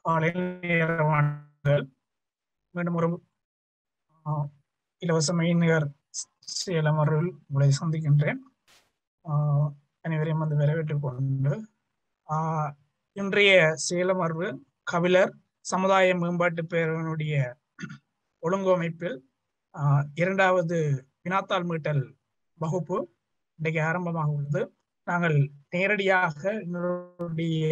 காலையில் நேரமானங்கள் மீண்டும் ஒரு ஆஹ், இலவச மெய்நிகர் சேலம் அவர்கள் உங்களை சந்திக்கின்றேன் ஆஹ், அனைவரையும் வந்து வரவேற்றுக் கொண்டு ஆஹ், இன்றைய சேலம் அமர்வு கபிலர் சமுதாய மேம்பாட்டு பேரவனுடைய ஒழுங்கமைப்பில் ஆஹ், இரண்டாவது வினாத்தாள் மீட்டல் வகுப்பு இன்றைக்கு ஆரம்பமாக உள்ளது நாங்கள் நேரடியாக எங்களுடைய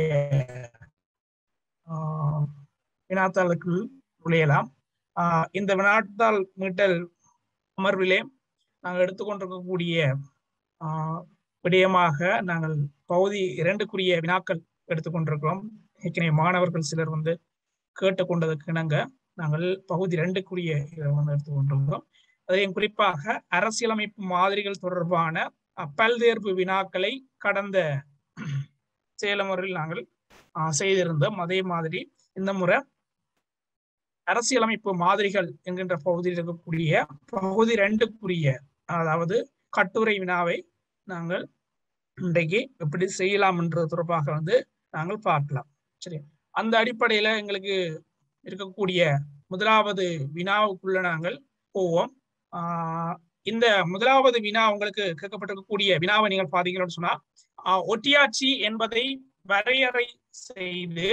ஆஹ், வினாத்தாளுக்குள் நுழையலாம் ஆஹ், இந்த வினாத்தாள் மீட்டல் அமர்விலே நாங்கள் எடுத்துக்கொண்டிருக்கக்கூடிய ஆஹ், விடயமாக நாங்கள் பகுதி இரண்டுக்குரிய வினாக்கள் எடுத்துக்கொண்டிருக்கிறோம் ஏற்கனவே மாணவர்கள் சிலர் வந்து கேட்டுக்கொண்டதற்கு இணங்க நாங்கள் பகுதி இரண்டுக்குரிய இதை வந்து எடுத்துக்கொண்டிருக்கிறோம் அதையும் குறிப்பாக அரசியலமைப்பு மாதிரிகள் தொடர்பான அஹ், பல்தேர்வு வினாக்களை கடந்த செயலமுறையில் நாங்கள் ஆஹ், செய்திருந்தோம் அதே மாதிரி இந்த முறை அரசியலமைப்பு மாதிரிகள் என்கின்ற பகுதியில் இருக்கக்கூடிய பகுதி ரெண்டுக்குரிய அதாவது கட்டுரை வினாவை நாங்கள் இன்றைக்கு எப்படி செய்யலாம் என்றது தொடர்பாக வந்து நாங்கள் பார்க்கலாம் சரி அந்த அடிப்படையில எங்களுக்கு இருக்கக்கூடிய முதலாவது வினாவுக்குள்ள நாங்கள் போவோம் ஆஹ் இந்த முதலாவது வினா உங்களுக்கு கேட்கப்பட்டிருக்கக்கூடிய வினாவை நீங்கள் பாத்தீங்கன்னு சொன்னா ஆஹ் ஒட்டியாட்சி என்பதை வரையறை செய்து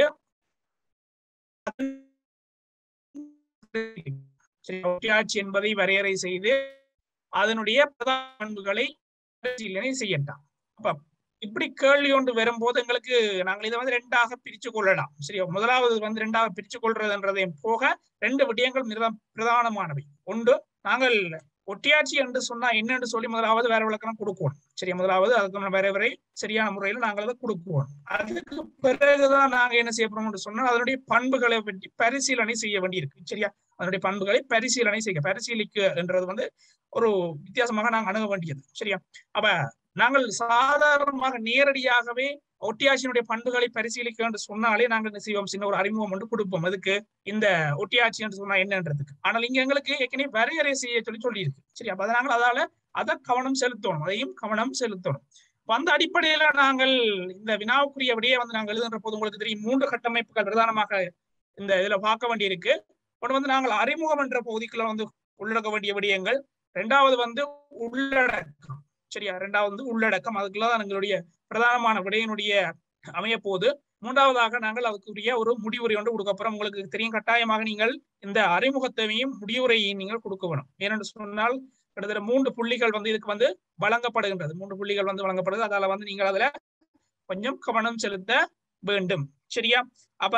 சரி, ஒட்டியாட்சி என்பதை வரையறை செய்து அதனுடைய பிரதான பண்புகளை பரிசீலனை செய்யட்டாம் அப்ப இப்படி கேள்வி ஒன்று வரும்போது எங்களுக்கு நாங்கள் இதை வந்து ரெண்டாக பிரிச்சு கொள்ளலாம் சரியா முதலாவது வந்து ரெண்டாக பிரிச்சு கொள்றதுன்றதையும் போக ரெண்டு விடயங்கள் மிக பிரதானமானவை ஒன்று நாங்கள் ஒட்டியாட்சி என்று சொன்னா என்னன்னு சொல்லி முதலாவது வேற விளக்கம் கொடுக்கணும் சரியா முதலாவது அதுக்கு வேற வரை சரியான முறையில் நாங்கள் அதை கொடுக்குவோம் அதுக்கு பிறகுதான் நாங்க என்ன செய்ய போறோம்னு சொன்னா அதனுடைய பண்புகளை பற்றி பரிசீலனை செய்ய வேண்டியிருக்கு சரியா அதனுடைய பண்புகளை பரிசீலனை செய்ய பரிசீலிக்க என்றது வந்து ஒரு வித்தியாசமாக நாங்கள் அணுக வேண்டியது சரியா அப்ப நாங்கள் சாதாரணமாக நேரடியாகவே ஒட்டியாட்சியினுடைய பண்புகளை பரிசீலிக்க என்று சொன்னாலே நாங்கள் என்ன செய்வோம் சின்ன ஒரு அறிமுகம் ஒன்று கொடுப்போம் அதுக்கு இந்த ஒட்டியாட்சி என்று சொன்னா என்னன்றதுக்கு ஆனால் இங்க எங்களுக்கு ஏற்கனவே வரையறை செய்ய சொல்லி சொல்லியிருக்கு சரி அப்ப நாங்கள் அதால அதை கவனம் செலுத்தணும் அதையும் கவனம் செலுத்தணும் அப்ப அந்த அடிப்படையில நாங்கள் இந்த வினாவுக்குரிய விடையை வந்து நாங்கள் எழுதுகின்ற போது உங்களுக்கு தெரியும் மூன்று கட்டமைப்புகள் பிரதானமாக இந்த இதுல பார்க்க வேண்டியிருக்கு ஒன்று வந்து நாங்கள் அறிமுகம் என்ற பகுதிக்குள்ள வந்து உள்ளடக்க வேண்டிய விடயங்கள் ரெண்டாவது வந்து உள்ளடக்கம் சரியா ரெண்டாவது வந்து உள்ளடக்கம் அதுக்குள்ளதான் எங்களுடைய பிரதானமான விடையினுடைய அமைய போது மூன்றாவதாக நாங்கள் அதுக்குரிய ஒரு முடிவுரை ஒன்று கொடுக்க போறோம் உங்களுக்கு தெரியும் கட்டாயமாக நீங்கள் இந்த அறிமுகத்தையும் முடிவுரையையும் நீங்கள் கொடுக்க வேணும் ஏனென்று சொன்னால் கிட்டத்தட்ட மூன்று புள்ளிகள் வந்து இதுக்கு வந்து வழங்கப்படுகின்றது மூன்று புள்ளிகள் வந்து வழங்கப்படுது அதால வந்து நீங்கள் அதுல கொஞ்சம் கவனம் செலுத்த வேண்டும் சரியா அப்ப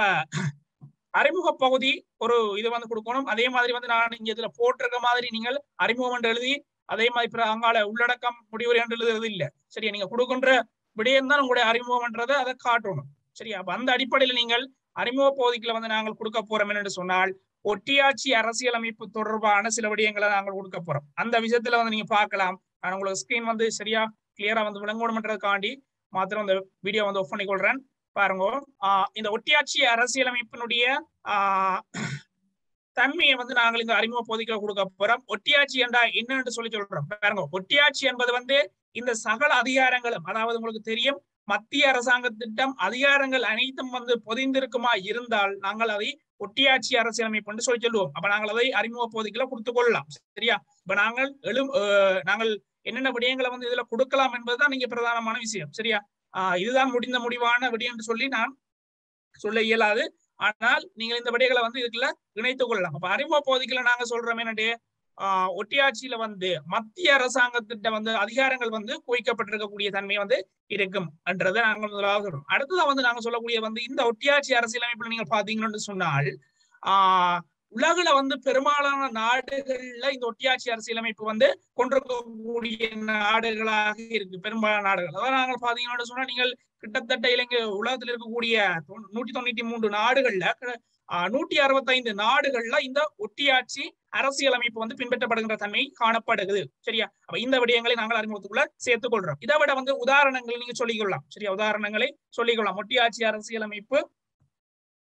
அறிமுக பகுதி ஒரு இது வந்து கொடுக்கணும் அதே மாதிரி வந்து நான் இங்க இதுல போட்டிருக்க மாதிரி நீங்கள் அறிமுகம் என்று எழுதி அதே மாதிரி பிற அங்கால உள்ளடக்கம் முடிவுரை என்று எழுதுறது இல்ல சரியா நீங்க கொடுக்கின்ற விடயம் தான் உங்களுடைய அறிமுகம்ன்றதை அதை காட்டணும் சரியா அப்ப அந்த அடிப்படையில் நீங்கள் அறிமுக பகுதிக்குள்ள வந்து நாங்கள் கொடுக்க போறோம் என்று சொன்னால் ஒட்டியாட்சி அரசியலமைப்பு தொடர்பான சில விடயங்களை நாங்கள் கொடுக்க போறோம் அந்த விஷயத்துல வந்து நீங்க பார்க்கலாம் நான் உங்களுக்கு ஸ்கிரீன் வந்து சரியா கிளியரா வந்து விளங்கணும்ன்றதுக்காண்டி மாத்திரம் இந்த வீடியோ வந்து ஆஃப் பண்ணிக்கொள்றேன் பாருங்க ஆஹ் இந்த ஒட்டியாட்சி அரசியலமைப்பினுடைய ஆஹ் தன்மையை வந்து நாங்கள் இந்த அறிமுக பகுதிகளை கொடுக்க போறோம் ஒட்டியாட்சி என்றா என்னன்னு சொல்லி சொல்றோம் பாருங்க ஒட்டியாட்சி என்பது வந்து இந்த சகல அதிகாரங்களும் அதாவது உங்களுக்கு தெரியும் மத்திய அரசாங்க திட்டம் அதிகாரங்கள் அனைத்தும் வந்து பொதிந்திருக்குமா இருந்தால் நாங்கள் அதை ஒட்டியாட்சி அரசியலமைப்பு என்று சொல்லி சொல்லுவோம் அப்ப நாங்கள் அதை அறிமுக பகுதிகளை கொடுத்துக் கொள்ளலாம் சரியா இப்ப நாங்கள் எழு நாங்கள் என்னென்ன விடயங்களை வந்து இதுல கொடுக்கலாம் என்பதுதான் நீங்க பிரதானமான விஷயம் சரியா ஆஹ் இதுதான் முடிந்த முடிவான விடயம் என்று சொல்லி நான் சொல்ல இயலாது ஆனால் நீங்கள் இந்த விடைகளை வந்து இதுக்குள்ள இணைத்துக் கொள்ளலாம் அப்ப அறிமுக பகுதிக்குள்ள நாங்க சொல்றோம் என்னண்டு ஆஹ் ஒட்டியாட்சியில வந்து மத்திய அரசாங்கத்திட்ட வந்து அதிகாரங்கள் வந்து குவிக்கப்பட்டிருக்கக்கூடிய தன்மை வந்து இருக்கும் என்றதை நாங்கள் முதலாவது சொல்றோம் அடுத்ததான் வந்து நாங்க சொல்லக்கூடிய வந்து இந்த ஒட்டியாட்சி அரசியலமைப்புல நீங்க பாத்தீங்கன்னு சொன்னால் ஆஹ் உலகுல வந்து பெரும்பாலான நாடுகள்ல இந்த ஒட்டியாட்சி அரசியலமைப்பு வந்து கொண்டிருக்கக்கூடிய நாடுகளாக இருக்கு பெரும்பாலான நாடுகள் அதான் நாங்கள் பாத்தீங்கன்னா சொன்னா நீங்கள் கிட்டத்தட்ட இலங்கை உலகத்தில் இருக்கக்கூடிய நூற்றி தொண்ணூத்தி மூன்று நாடுகள்ல நூற்றி அறுபத்தைந்து நாடுகள்ல இந்த ஒட்டியாட்சி அரசியலமைப்பு வந்து பின்பற்றப்படுகின்ற தன்மை காணப்படுகிறது சரியா அப்ப இந்த விடயங்களை நாங்கள் அறிமுகத்துக்குள்ள சேர்த்துக் கொள்றோம் இதை விட வந்து உதாரணங்கள் நீங்க சொல்லிக் கொள்ளலாம் சரியா உதாரணங்களை சொல்லிக் கொள்ளலாம் ஒட்டியாட்சி அரசியலமைப்பு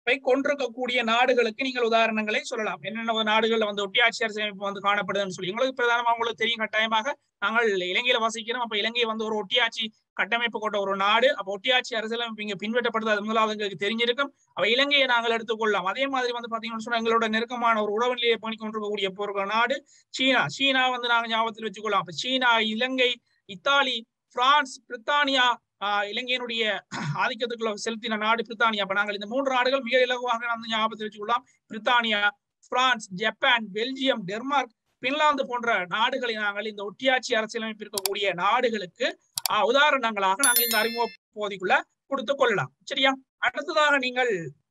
கொண்டிருக்கக்கூடிய நாடுகளுக்கு நீங்கள் உதாரணங்களை சொல்லலாம் என்னென்ன நாடுகள்ல வந்து ஒட்டியாட்சி அரசியலமைப்பு வந்து காணப்படுதுன்னு சொல்லி உங்களுக்கு பிரதானமா உங்களுக்கு தெரியும் கட்டாயமாக நாங்கள் இலங்கையில வசிக்கிறோம் அப்ப இலங்கை வந்து ஒரு ஒட்டியாட்சி கட்டமைப்பு கொண்ட ஒரு நாடு அப்ப ஒட்டியாட்சி அரசியலமைப்பு இங்க பின்பற்றப்படுது அது முதலாவது எங்களுக்கு தெரிஞ்சிருக்கும் அப்ப இலங்கையை நாங்கள் எடுத்துக்கொள்ளலாம் அதே மாதிரி வந்து பாத்தீங்கன்னு சொன்னா எங்களோட நெருக்கமான ஒரு உறவு நிலையை பண்ணி கொண்டிருக்கக்கூடிய ஒரு நாடு சீனா சீனா வந்து நாங்க ஞாபகத்தில் வச்சுக்கொள்ளலாம் அப்ப சீனா இலங்கை இத்தாலி பிரான்ஸ் பிரித்தானியா ஆஹ் இலங்கையினுடைய ஆதிக்கத்துக்குள்ள செலுத்தின நாடு பிரித்தானியா அப்ப நாங்கள் இந்த மூன்று நாடுகள் மிக இலகுவாக வந்து ஞாபகத்தில் வச்சுக்கொள்ளலாம் பிரித்தானியா France Japan Belgium Denmark Finland போன்ற நாடுகளை நாங்கள் இந்த ஒட்டியாட்சி அரசியலமைப்பு இருக்கக்கூடிய நாடுகளுக்கு ஆஹ் உதாரணங்களாக நாங்கள் இந்த அறிமுக பகுதிக்குள்ள கொடுத்து கொள்ளலாம் சரியா அடுத்ததாக நீங்கள்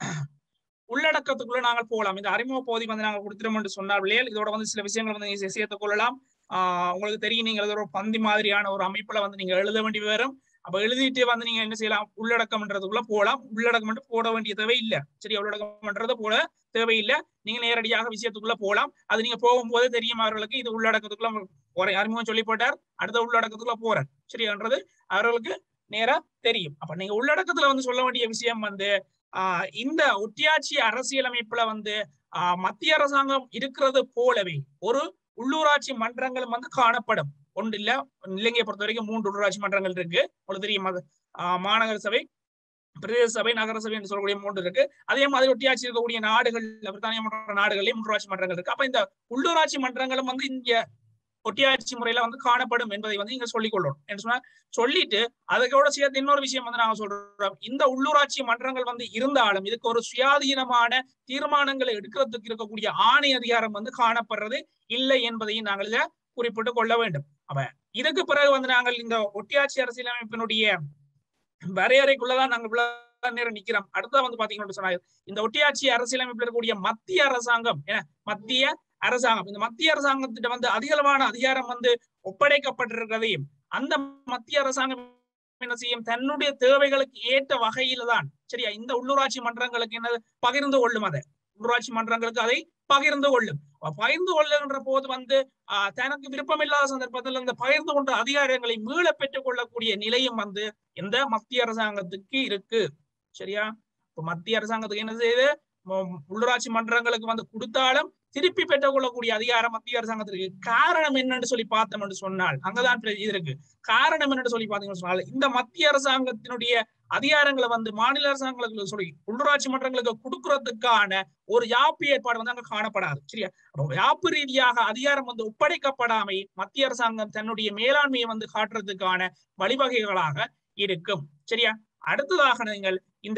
உள்ளடக்கத்துக்குள்ள நாங்கள் போகலாம் இந்த அறிமுக பகுதி வந்து நாங்கள் கொடுத்துட்டோம் என்று சொன்னால் பிள்ளைகள் இதோட வந்து சில விஷயங்கள் வந்து நீங்க சேர்த்துக் கொள்ளலாம் ஆஹ் உங்களுக்கு தெரியும் நீங்க ஒரு பந்தி மாதிரியான ஒரு அமைப்புல வந்து நீங்க எழுத வேண்டி வரும் அப்ப எழுதிட்டு வந்து நீங்க என்ன செய்யலாம் உள்ளடக்கம்ன்றதுக்குள்ள போகலாம் உள்ளடக்கம் மட்டும் போட வேண்டிய தேவை இல்லை சரி உள்ளடக்கம்ன்றது போல தேவையில்லை நீங்க நேரடியாக விஷயத்துக்குள்ள போகலாம் அது நீங்க போகும்போது தெரியும் அவர்களுக்கு இது உள்ளடக்கத்துக்குள்ள ஒரு அறிமுகம் சொல்லி போட்டார் அடுத்த உள்ளடக்கத்துக்குள்ள போறார் சரியான்றது அவர்களுக்கு நேரா தெரியும் அப்ப நீங்க உள்ளடக்கத்துல வந்து சொல்ல வேண்டிய விஷயம் வந்து ஆஹ் இந்த ஒட்டியாட்சி அரசியலமைப்புல வந்து ஆஹ் மத்திய அரசாங்கம் இருக்கிறது போலவே ஒரு உள்ளூராட்சி மன்றங்களும் வந்து காணப்படும் ஒன்று இல்ல இலங்கையை பொறுத்த வரைக்கும் மூன்று உள்ளூராட்சி மன்றங்கள் இருக்கு உங்களுக்கு தெரியும் அது மாநகர சபை பிரதேச சபை நகர சபை என்று சொல்லக்கூடிய மூன்று இருக்கு அதே மாதிரி ஒட்டியாட்சி இருக்கக்கூடிய நாடுகள் பிரித்தானிய மன்ற நாடுகளிலே உள்ளூராட்சி மன்றங்கள் இருக்கு அப்ப இந்த உள்ளூராட்சி மன்றங்களும் வந்து இங்க ஒட்டியாட்சி முறையில வந்து காணப்படும் என்பதை வந்து இங்க சொல்லிக் கொள்ளணும் என்று சொன்னா சொல்லிட்டு அதுக்கோட சேர்த்து இன்னொரு விஷயம் வந்து நாங்க சொல்றோம் இந்த உள்ளூராட்சி மன்றங்கள் வந்து இருந்தாலும் இதுக்கு ஒரு சுயாதீனமான தீர்மானங்களை எடுக்கிறதுக்கு இருக்கக்கூடிய ஆணை அதிகாரம் வந்து காணப்படுறது இல்லை என்பதையும் நாங்கள் இதை குறிப்பிட்டு கொள்ள வேண்டும் அப்ப இதுக்கு பிறகு வந்து நாங்கள் இந்த ஒட்டியாட்சி அரசியலமைப்பினுடைய வரையறைக்குள்ளதான் நாங்கள் இவ்வளவு நேரம் நிக்கிறோம் அடுத்தா வந்து பாத்தீங்கன்னு சொன்னாங்க இந்த ஒட்டியாட்சி அரசியலமைப்பில் இருக்கக்கூடிய மத்திய அரசாங்கம் ஏன்னா மத்திய அரசாங்கம் இந்த மத்திய அரசாங்கத்திட்ட வந்து அதிகளவான அதிகாரம் வந்து ஒப்படைக்கப்பட்டிருக்கிறதையும் அந்த மத்திய அரசாங்கம் என்ன செய்யும் தன்னுடைய தேவைகளுக்கு ஏற்ற வகையில தான் சரியா இந்த உள்ளூராட்சி மன்றங்களுக்கு என்ன பகிர்ந்து கொள்ளும் அதை உள்ளூராட்சி மன்றங்களுக்கு அதை பகிர்ந்து கொள்ளும் பகிர்ந்து கொள்ளுகின்ற போது வந்து ஆஹ் தனக்கு விருப்பமில்லாத சந்தர்ப்பத்தில் அந்த பகிர்ந்து கொண்ட அதிகாரங்களை மீள பெற்றுக் கொள்ளக்கூடிய நிலையும் வந்து இந்த மத்திய அரசாங்கத்துக்கு இருக்கு சரியா இப்ப மத்திய அரசாங்கத்துக்கு என்ன செய்யுது உள்ளூராட்சி மன்றங்களுக்கு வந்து கொடுத்தாலும் திருப்பி பெற்றுக் கொள்ளக்கூடிய அதிகாரம் மத்திய அரசாங்கத்திற்கு காரணம் என்னன்னு சொல்லி பார்த்தோம் என்று சொன்னால் அங்கதான் இது இருக்கு காரணம் என்னன்னு சொல்லி பாத்தீங்கன்னு சொன்னால் இந்த மத்திய அரசாங்கத்தினுடைய அதிகாரங்களை வந்து மாநில அரசாங்கங்களுக்கு சொல்லி உள்ளூராட்சி மன்றங்களுக்கு கொடுக்கறதுக்கான ஒரு யாப்பு ஏற்பாடு வந்து அங்க காணப்படாது சரியா யாப்பு ரீதியாக அதிகாரம் வந்து ஒப்படைக்கப்படாமை மத்திய அரசாங்கம் தன்னுடைய மேலாண்மையை வந்து காட்டுறதுக்கான வழிவகைகளாக இருக்கும் சரியா அடுத்ததாக நீங்கள் இந்த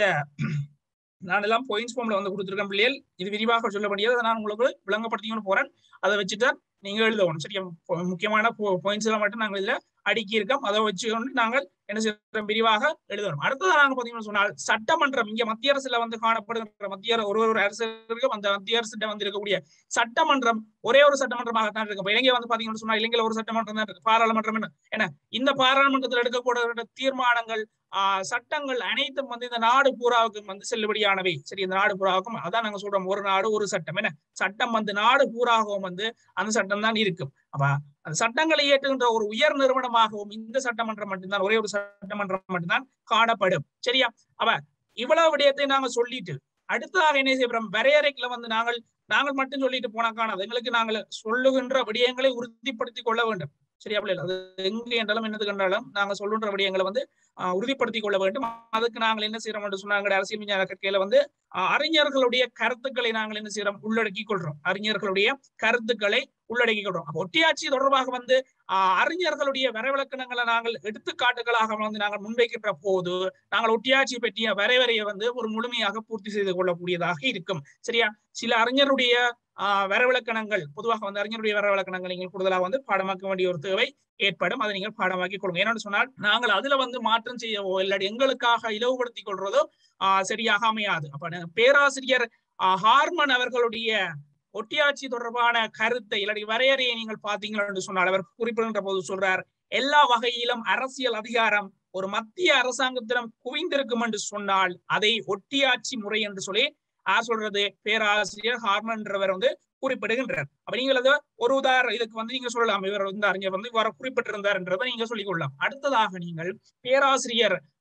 நான் எல்லாம் பாயிண்ட்ஸ் ஃபார்ம்ல வந்து கொடுத்துருக்கேன் பிள்ளைகள் இது விரிவாக சொல்ல வேண்டியது நான் உங்களுக்கு விளங்கப்படுத்திக்கணும் போறேன் அதை வச்சுட்டு நீங்க எழுதணும் சரியா முக்கியமான பாயிண்ட்ஸ் எல்லாம் மட்டும் நாங்கள் இதுல அடுக்கி இருக்கோம் அதை வச்சுக்கொண்டு நாங்கள் என்ன செய்யறோம் விரிவாக எழுதணும் அடுத்ததாக நாங்க பாத்தீங்கன்னு சொன்னால் சட்டமன்றம் இங்க மத்திய அரசுல வந்து காணப்படுகின்ற மத்திய ஒரு ஒரு அரசுக்கு அந்த மத்திய அரசு வந்து இருக்கக்கூடிய சட்டமன்றம் ஒரே ஒரு சட்டமன்றமாக தான் இருக்கு இலங்கை வந்து பாத்தீங்கன்னு சொன்னா இலங்கையில ஒரு சட்டமன்றம் தான் இருக்கு பாராளுமன்றம் என்ன ஏன்னா இந்த பாராளுமன்றத்தில் எடுக்கக்கூடிய தீர்மானங்கள் ஆஹ் சட்டங்கள் அனைத்தும் வந்து இந்த நாடு பூராவுக்கும் வந்து செல்லுபடியானவை சரி இந்த நாடு பூராவுக்கும் அதான் நாங்க சொல்றோம் ஒரு நாடு ஒரு சட்டம் என்ன சட்டம் வந்து நாடு பூராகவும் வந்து அந்த சட்டம் தான் இருக்கும் அப்ப அந்த சட்டங்களை இயற்றுகின்ற ஒரு உயர் நிறுவனமாகவும் இந்த சட்டமன்றம் மட்டும்தான் ஒரே ஒரு சட்டமன்றம் மட்டும்தான் காணப்படும் சரியா அவ இவ்வளவு விடயத்தை நாங்க சொல்லிட்டு அடுத்ததாக என்ன செய்யறோம் வரையறைக்குள்ள வந்து நாங்கள் நாங்கள் மட்டும் சொல்லிட்டு போனா காணாது எங்களுக்கு நாங்கள் சொல்லுகின்ற விடயங்களை உறுதிப்படுத்திக் கொள்ள வேண்டும் சரியா பிள்ளை அது எங்க என்றாலும் என்னது கண்டாலும் நாங்க சொல்லுன்ற விடயங்களை வந்து உறுதிப்படுத்திக் கொள்ள வேண்டும் அதுக்கு நாங்கள் என்ன செய்யறோம் என்று சொன்னாங்க அரசியல் விஞ்ஞான கற்கையில வந்து அறிஞர்களுடைய கருத்துக்களை நாங்கள் என்ன செய்யறோம் உள்ளடக்கி கொள்றோம் அறிஞர்களுடைய கருத்துக்களை உள்ளடக்கி கொள்றோம் அப்போ ஒட்டியாட்சி தொடர்பாக வந்து அறிஞர்களுடைய வரைவிலக்கணங்களை நாங்கள் எடுத்துக்காட்டுகளாக வந்து நாங்கள் முன்வைக்கின்ற போது நாங்கள் ஒட்டியாட்சி பற்றிய வரைவரையை வந்து ஒரு முழுமையாக பூர்த்தி செய்து கொள்ளக்கூடியதாக இருக்கும் சரியா சில அறிஞருடைய ஆஹ் வரவிலக்கணங்கள் பொதுவாக வந்து அறிஞருடைய வரவிலக்கணங்கள் நீங்கள் கூடுதலாக வந்து பாடமாக்க வேண்டிய ஒரு தேவை ஏற்படும் அதை நீங்கள் பாடமாக்கி கொடுங்க என்னன்னு சொன்னால் நாங்கள் அதுல வந்து மாற்றம் செய்யவோ இல்லாட்டி எங்களுக்காக இலவுபடுத்திக் கொள்றதோ ஆஹ் சரியாக அமையாது அப்ப பேராசிரியர் ஹார்மன் அவர்களுடைய ஒட்டியாட்சி தொடர்பான கருத்தை இல்லாட்டி வரையறையை நீங்கள் பாத்தீங்கள் என்று சொன்னால் அவர் குறிப்பிடுகின்ற போது சொல்றார் எல்லா வகையிலும் அரசியல் அதிகாரம் ஒரு மத்திய அரசாங்கத்திடம் குவிந்திருக்கும் என்று சொன்னால் அதை ஒட்டியாட்சி முறை என்று சொல்லி யார் சொல்றது பேராசிரியர் ஹார்மன்றவர் வந்து குறிப்பிடுகின்றார் அப்ப நீங்கள் அதை ஒரு உதாரணம் இதுக்கு வந்து நீங்க சொல்லலாம் இவர் வந்து அறிஞர் வந்து இவ்வாறு குறிப்பிட்டிருந்தார் என்றதை நீங்க சொல்லிக் கொள்ளலாம் அடுத்ததாக நீங்கள் பேராசிரியர்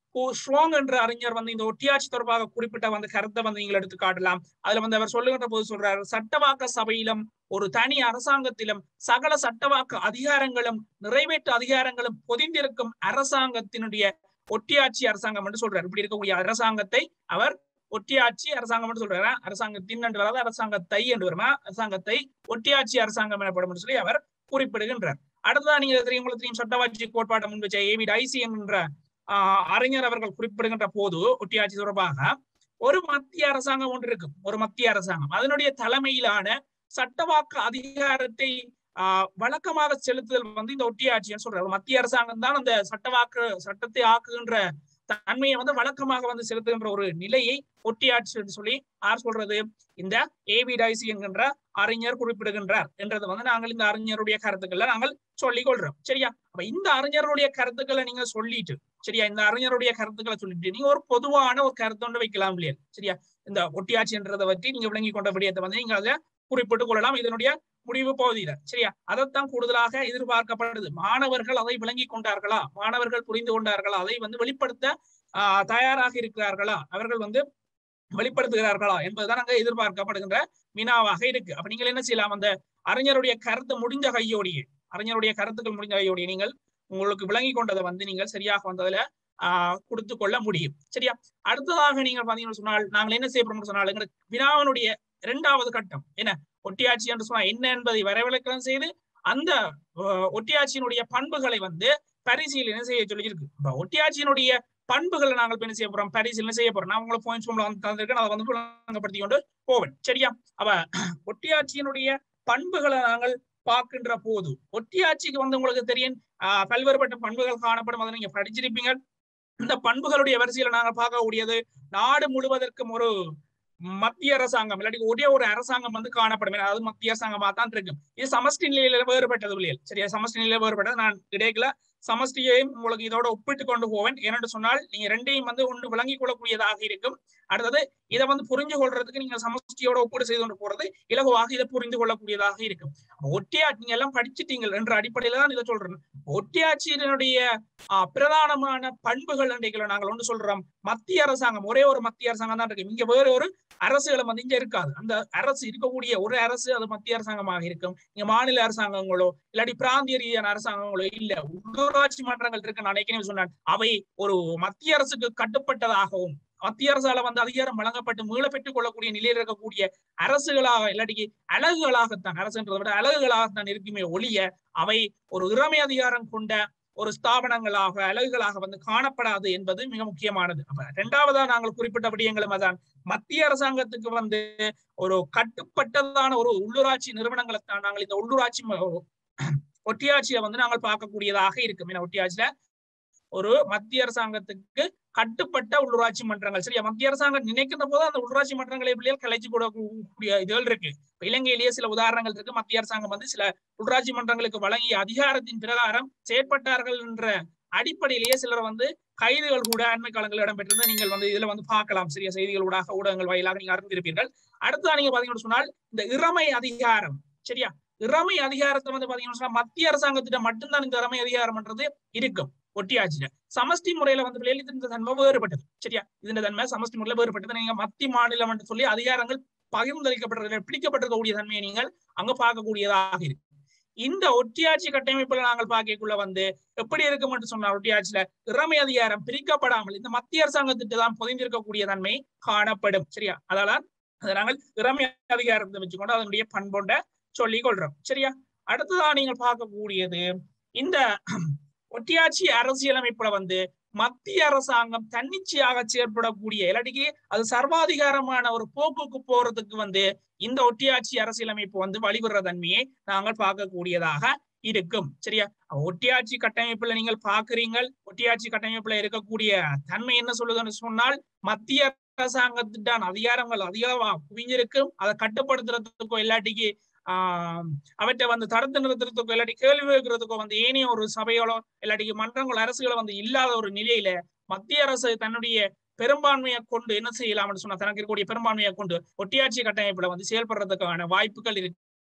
ஸ்ட்ராங் என்ற அறிஞர் வந்து இந்த ஒட்டியாட்சி தொடர்பாக குறிப்பிட்ட வந்து கருத்தை வந்து நீங்கள் எடுத்து காட்டலாம் அதுல வந்து அவர் சொல்லுகின்ற போது சொல்றாரு சட்டவாக்க சபையிலும் ஒரு தனி அரசாங்கத்திலும் சகல சட்டவாக்க அதிகாரங்களும் நிறைவேற்று அதிகாரங்களும் பொதிந்திருக்கும் அரசாங்கத்தினுடைய ஒட்டியாட்சி அரசாங்கம் என்று சொல்றாரு இப்படி இருக்கக்கூடிய அரசாங்கத்தை அவர் ஒட்டியாட்சி அரசாங்கம் என்று சொல்றாரு அரசாங்கத்தின் என்று வராது அரசாங்கத்தை என்று வருமா அரசாங்கத்தை ஒட்டியாட்சி அரசாங்கம் எனப்படும் என்று சொல்லி அவர் குறிப்பிடுகின்றார் அடுத்ததான் நீங்க தெரியும் உங்களுக்கு தெரியும் சட்டவாட்சி கோட்பாட்டை முன் வச்ச ஏவி டைசி என்கின்ற ஆஹ் அறிஞர் அவர்கள் குறிப்பிடுகின்ற போது ஒட்டியாட்சி தொடர்பாக ஒரு மத்திய அரசாங்கம் ஒன்று இருக்கும் ஒரு மத்திய அரசாங்கம் அதனுடைய தலைமையிலான சட்டவாக்கு அதிகாரத்தை ஆஹ் வழக்கமாக செலுத்துதல் வந்து இந்த ஒட்டியாட்சின்னு சொல்றாரு மத்திய அரசாங்கம் தான் அந்த சட்டவாக்கு சட்டத்தை ஆக்குகின்ற தன்மையை வந்து வழக்கமாக வந்து செலுத்துகின்ற ஒரு நிலையை ஒட்டியாட்சி என்று சொல்லி யார் சொல்றது இந்த ஏவி டைசி என்கின்ற அறிஞர் குறிப்பிடுகின்றார் என்றதை வந்து நாங்கள் இந்த அறிஞருடைய கருத்துக்களை நாங்கள் சொல்லிக் கொள்றோம் சரியா அப்ப இந்த அறிஞருடைய கருத்துக்களை நீங்க சொல்லிட்டு சரியா இந்த அறிஞருடைய கருத்துக்களை சொல்லிட்டு நீங்க ஒரு பொதுவான ஒரு கருத்து ஒன்று வைக்கலாம் இல்லையா சரியா இந்த ஒட்டியாட்சின்றதை பற்றி நீங்க விளங்கி கொண்ட விடயத்தை வந்து நீங்க அதை குறிப்பிட்டுக் கொள்ளலாம் இதனுடைய முடிவு பகுதியில சரியா அதைத்தான் கூடுதலாக எதிர்பார்க்கப்படுது மாணவர்கள் அதை விளங்கி கொண்டார்களா மாணவர்கள் புரிந்து கொண்டார்களா அதை வந்து வெளிப்படுத்த ஆஹ் தயாராக இருக்கிறார்களா அவர்கள் வந்து வெளிப்படுத்துகிறார்களா என்பதுதான் அங்க எதிர்பார்க்கப்படுகின்ற வினாவாக இருக்கு அப்ப நீங்கள் என்ன செய்யலாம் அந்த அறிஞருடைய கருத்து முடிஞ்ச கையோடையே அறிஞருடைய கருத்துக்கள் முடிஞ்ச கையோடையே நீங்கள் உங்களுக்கு விளங்கி கொண்டதை வந்து நீங்கள் சரியாக வந்ததுல ஆஹ் கொடுத்து கொள்ள முடியும் சரியா அடுத்ததாக நீங்கள் பாத்தீங்கன்னு சொன்னால் நாங்கள் என்ன செய்யப்படுறோம்னு சொன்னால் எங்களுக்கு வினாவினுடைய இரண்டாவது கட்டம் என்ன ஒட்டியாட்சி என்று சொன்னால் என்ன என்பதை வரவிலக்கம் செய்து அந்த ஒட்டியாட்சியினுடைய பண்புகளை வந்து பரிசீலனை செய்ய சொல்லியிருக்கு இப்ப ஒட்டியாட்சியினுடைய பண்புகளை நாங்கள் என்ன செய்ய போறோம் பரிசீலனை செய்ய போறோம் நான் உங்களை பாயிண்ட்ஸ் வந்து தந்திருக்கேன் அதை வந்து விளங்கப்படுத்தி கொண்டு போவேன் சரியா அவ ஒட்டியாட்சியினுடைய பண்புகளை நாங்கள் பார்க்கின்ற போது ஒட்டியாட்சிக்கு வந்து உங்களுக்கு தெரியும் ஆஹ் பல்வேறுபட்ட பண்புகள் காணப்படும் அதை நீங்க படிச்சிருப்பீங்க இந்த பண்புகளுடைய வரிசையில நாங்கள் பார்க்கக்கூடியது நாடு முழுவதற்கும் ஒரு மத்திய அரசாங்கம் இல்லாட்டி ஒரே ஒரு அரசாங்கம் வந்து காணப்படும் அதாவது மத்திய அரசாங்கமா தான் இருக்கும் இது சமஷ்டி நிலையில வேறுபட்டது இல்லையா சரியா சமஷ்டி நிலையில வேறுபட்டது நான் இடையில சமஷ்டியையும் உங்களுக்கு இதோட ஒப்பிட்டு கொண்டு போவேன் ஏனென்று சொன்னால் நீங்க ரெண்டையும் வந்து ஒன்று விளங்கிக் கொள்ளக்கூடியதாக இருக்கும் அடுத்தது இதை வந்து புரிஞ்சு கொள்றதுக்கு நீங்க சமஷ்டியோட ஒப்பீடு செய்து கொண்டு போறது இலகுவாக இதை புரிந்து கொள்ளக்கூடியதாக இருக்கும் ஒட்டியாட்சி நீங்க எல்லாம் படிச்சுட்டீங்கள் என்ற அடிப்படையில தான் இதை சொல்றேன் ஒட்டியாட்சியினுடைய ஆஹ் பிரதானமான பண்புகள் அன்றைகளை நாங்கள் ஒன்று சொல்றோம் மத்திய அரசாங்கம் ஒரே ஒரு மத்திய அரசாங்கம் தான் இருக்கு இங்க வேற ஒரு அரசுகளும் வந்து இங்க இருக்காது அந்த அரசு இருக்கக்கூடிய ஒரு அரசு அது மத்திய அரசாங்கமாக இருக்கும் இங்க மாநில அரசாங்கங்களோ இல்லாட்டி பிராந்திய ரீதியான அரசாங்கங்களோ இல்ல உள்ளூராட்சி மன்றங்கள் இருக்கு நான் ஏற்கனவே சொன்னேன் அவை ஒரு மத்திய அரசுக்கு கட்டுப்பட்டதாகவும் மத்திய அரசால வந்து அதிகாரம் வழங்கப்பட்டு மீள பெற்றுக் கொள்ளக்கூடிய நிலையில் இருக்கக்கூடிய அரசுகளாக இல்லாட்டி அழகுகளாகத்தான் அரசுன்றதை விட அழகுகளாகத்தான் இருக்குமே ஒழிய அவை ஒரு இறமை அதிகாரம் கொண்ட ஒரு ஸ்தாபனங்களாக அலகுகளாக வந்து காணப்படாது என்பது மிக முக்கியமானது அப்ப இரண்டாவதா நாங்கள் குறிப்பிட்ட விடயங்களும் அதான் மத்திய அரசாங்கத்துக்கு வந்து ஒரு கட்டுப்பட்டதான ஒரு உள்ளூராட்சி நிறுவனங்களை தான் நாங்கள் இந்த உள்ளூராட்சி ஒட்டியாட்சியை வந்து நாங்கள் பார்க்கக்கூடியதாக இருக்கும் ஏன்னா ஒட்டியாட்சியில ஒரு மத்திய அரசாங்கத்துக்கு கட்டுப்பட்ட உள்ளூராட்சி மன்றங்கள் சரியா மத்திய அரசாங்கம் நினைக்கின்ற போது அந்த உள்ளூராட்சி மன்றங்களை பிள்ளைகள் கலைச்சு கூடக்கூடிய இதுகள் இருக்கு இலங்கையிலேயே சில உதாரணங்கள் இருக்கு மத்திய அரசாங்கம் வந்து சில உள்ளூராட்சி மன்றங்களுக்கு வழங்கிய அதிகாரத்தின் பிரகாரம் செயற்பட்டார்கள் என்ற அடிப்படையிலேயே சிலர் வந்து கைதுகள் கூட அண்மை காலங்களில் இடம்பெற்றிருந்து நீங்கள் வந்து இதுல வந்து பார்க்கலாம் சிறிய செய்திகள் ஊடாக ஊடகங்கள் வாயிலாக நீங்க அறிந்திருப்பீர்கள் அடுத்ததான் நீங்க பாத்தீங்கன்னு சொன்னால் இந்த இறமை அதிகாரம் சரியா இறமை அதிகாரத்தை வந்து பாத்தீங்கன்னு சொன்னா மத்திய அரசாங்கத்திட்ட மட்டும்தான் இந்த இறமை அதிகாரம்ன்றது இருக்கும் ஒட்டியாச்சுல சமஷ்டி முறையில வந்து பிள்ளைகள் இந்த தன்மை வேறுபட்டது சரியா இந்த தன்மை சமஷ்டி முறையில வேறுபட்டது நீங்க மத்திய மாநிலம் என்று சொல்லி அதிகாரங்கள் பகிர்ந்தளிக்கப்பட்டது பிடிக்கப்பட்டிருக்கக்கூடிய தன்மையை நீங்கள் அங்க பார்க்கக்கூடியதாக இருக்கு இந்த ஒட்டியாட்சி கட்டமைப்புல நாங்கள் பார்க்கக்குள்ள வந்து எப்படி இருக்கும் என்று சொன்னால் ஒட்டியாட்சியில இறமை அதிகாரம் பிரிக்கப்படாமல் இந்த மத்திய அரசாங்கத்திட்டு தான் புதைந்திருக்கக்கூடிய தன்மை காணப்படும் சரியா அதனால் அதை நாங்கள் இறமை அதிகாரத்தை வச்சுக்கொண்டு அதனுடைய பண்பொண்ட சொல்லிக் கொள்றோம் சரியா அடுத்ததான் நீங்கள் பார்க்கக்கூடியது இந்த ஒட்டியாட்சி அரசியலமைப்புல வந்து மத்திய அரசாங்கம் தன்னிச்சையாக செயற்படக்கூடிய இல்லாட்டிக்கு அது சர்வாதிகாரமான ஒரு போக்குக்கு போறதுக்கு வந்து இந்த ஒட்டியாட்சி அரசியலமைப்பு வந்து வழிபடுற தன்மையை நாங்கள் பார்க்கக்கூடியதாக இருக்கும் சரியா ஒட்டியாட்சி கட்டமைப்புல நீங்கள் பாக்குறீங்க ஒட்டியாட்சி கட்டமைப்புல இருக்கக்கூடிய தன்மை என்ன சொல்லுதுன்னு சொன்னால் மத்திய அரசாங்கத்தின் அதிகாரங்கள் அதிகமா குவிஞ்சிருக்கும் அதை கட்டுப்படுத்துறதுக்கோ இல்லாட்டிக்கு ஆஹ் அவற்றை வந்து தடுத்து நிறுத்துறதுக்கோ இல்லாட்டி கேள்வி வைக்கிறதுக்கோ வந்து ஏனைய ஒரு சபைகளோ இல்லாட்டி மன்றங்கள் அரசுகளோ வந்து இல்லாத ஒரு நிலையில மத்திய அரசு தன்னுடைய பெரும்பான்மையை கொண்டு என்ன செய்யலாம்னு சொன்னா தனக்கு இருக்கக்கூடிய பெரும்பான்மையை கொண்டு ஒட்டியாட்சி கட்டமைப்புல வந்து செயல்படுறதுக்கான வாய்ப்புகள் இருக்கு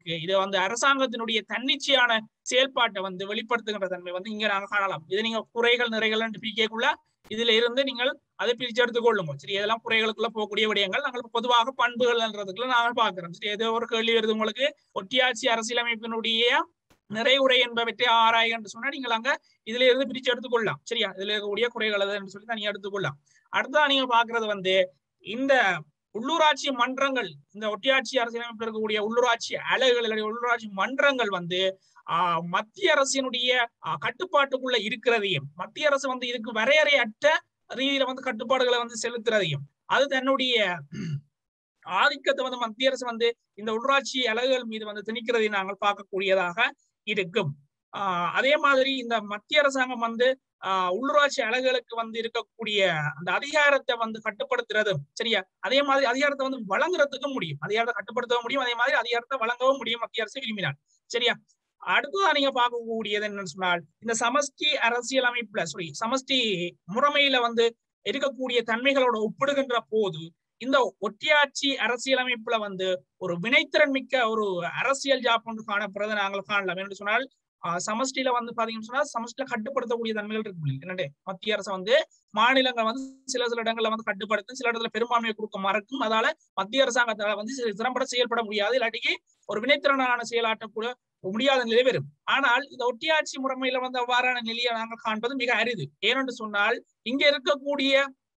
இருக்கு இது வந்து அரசாங்கத்தினுடைய தன்னிச்சையான செயல்பாட்டை வந்து வெளிப்படுத்துகின்ற தன்மை வந்து இங்க நாங்க காணலாம் இது நீங்க குறைகள் நிறைகள் பிரிக்கக்குள்ள இதுல இருந்து நீங்கள் அதை பிரிச்சு எடுத்துக் கொள்ளுங்க சரி இதெல்லாம் குறைகளுக்குள்ள போகக்கூடிய விடயங்கள் நாங்கள் பொதுவாக பண்புகள்ன்றதுக்குள்ள நாங்கள் பாக்குறோம் சரி ஏதோ ஒரு கேள்வி வருது உங்களுக்கு ஒட்டியாட்சி அரசியலமைப்பினுடைய நிறைவுரை என்பவற்றை ஆராய் என்று சொன்னா நீங்கள் அங்க இதுல இருந்து பிரிச்சு எடுத்துக்கொள்ளலாம் சரியா இதுல இருக்கக்கூடிய குறைகள் அது என்று சொல்லி தனியா எடுத்துக்கொள்ளலாம் அடுத்ததா நீங்க பாக்குறது வந்து இந்த உள்ளூராட்சி மன்றங்கள் இந்த ஒட்டியாட்சி அரசியலமைப்பில் இருக்கக்கூடிய உள்ளூராட்சி அலகுகள் இல்ல உள்ளூராட்சி மன்றங்கள் வந்து ஆஹ் மத்திய அரசினுடைய ஆஹ் கட்டுப்பாட்டுக்குள்ள இருக்கிறதையும் மத்திய அரசு வந்து இதுக்கு வரையறையற்ற ரீதியில வந்து கட்டுப்பாடுகளை வந்து செலுத்துறதையும் அது தன்னுடைய ஆதிக்கத்தை வந்து மத்திய அரசு வந்து இந்த உள்ளாட்சி அலகுகள் மீது வந்து திணிக்கிறதை நாங்கள் பார்க்கக்கூடியதாக இருக்கும் ஆஹ் அதே மாதிரி இந்த மத்திய அரசாங்கம் வந்து ஆஹ் உள்ளூராட்சி அலகுகளுக்கு வந்து இருக்கக்கூடிய அந்த அதிகாரத்தை வந்து கட்டுப்படுத்துறதும் சரியா அதே மாதிரி அதிகாரத்தை வந்து வழங்குறதுக்கும் முடியும் அதிகாரத்தை கட்டுப்படுத்தவும் முடியும் அதே மாதிரி அதிகாரத்தை வழங்கவும் முடியும் மத்திய அரசு விரும்பினால் சரியா அடுத்ததா நீங்க பார்க்கக்கூடியது என்னன்னு சொன்னால் இந்த சமஷ்டி அரசியல் அமைப்புல சாரி சமஷ்டி முறைமையில வந்து இருக்கக்கூடிய தன்மைகளோட ஒப்பிடுகின்ற போது இந்த ஒட்டியாட்சி அரசியலமைப்புல வந்து ஒரு வினைத்திறன் மிக்க ஒரு அரசியல் ஜாப் ஒன்று காணப்படுறதை நாங்கள் காணலாம் என்று சொன்னால் சமஷ்டியில வந்து பாத்தீங்கன்னு சொன்னா சமஷ்டியில கட்டுப்படுத்தக்கூடிய தன்மைகள் இருக்கு என்னண்டு மத்திய அரசு வந்து மாநிலங்கள் வந்து சில சில இடங்கள்ல வந்து கட்டுப்படுத்தும் சில இடத்துல பெரும்பான்மையை கொடுக்க மறக்கும் அதால மத்திய அரசாங்கத்தால வந்து திறம்பட செயல்பட முடியாது இல்லாட்டிக்கு ஒரு வினைத்திறனான செயலாற்றக்கூட முடியாத நிலை வரும் ஆனால் இந்த ஒட்டியாட்சி முறைமையில வந்து அவ்வாறான நிலையை நாங்கள் காண்பது மிக அரிது ஏனென்று சொன்னால் இங்க இருக்கக்கூடிய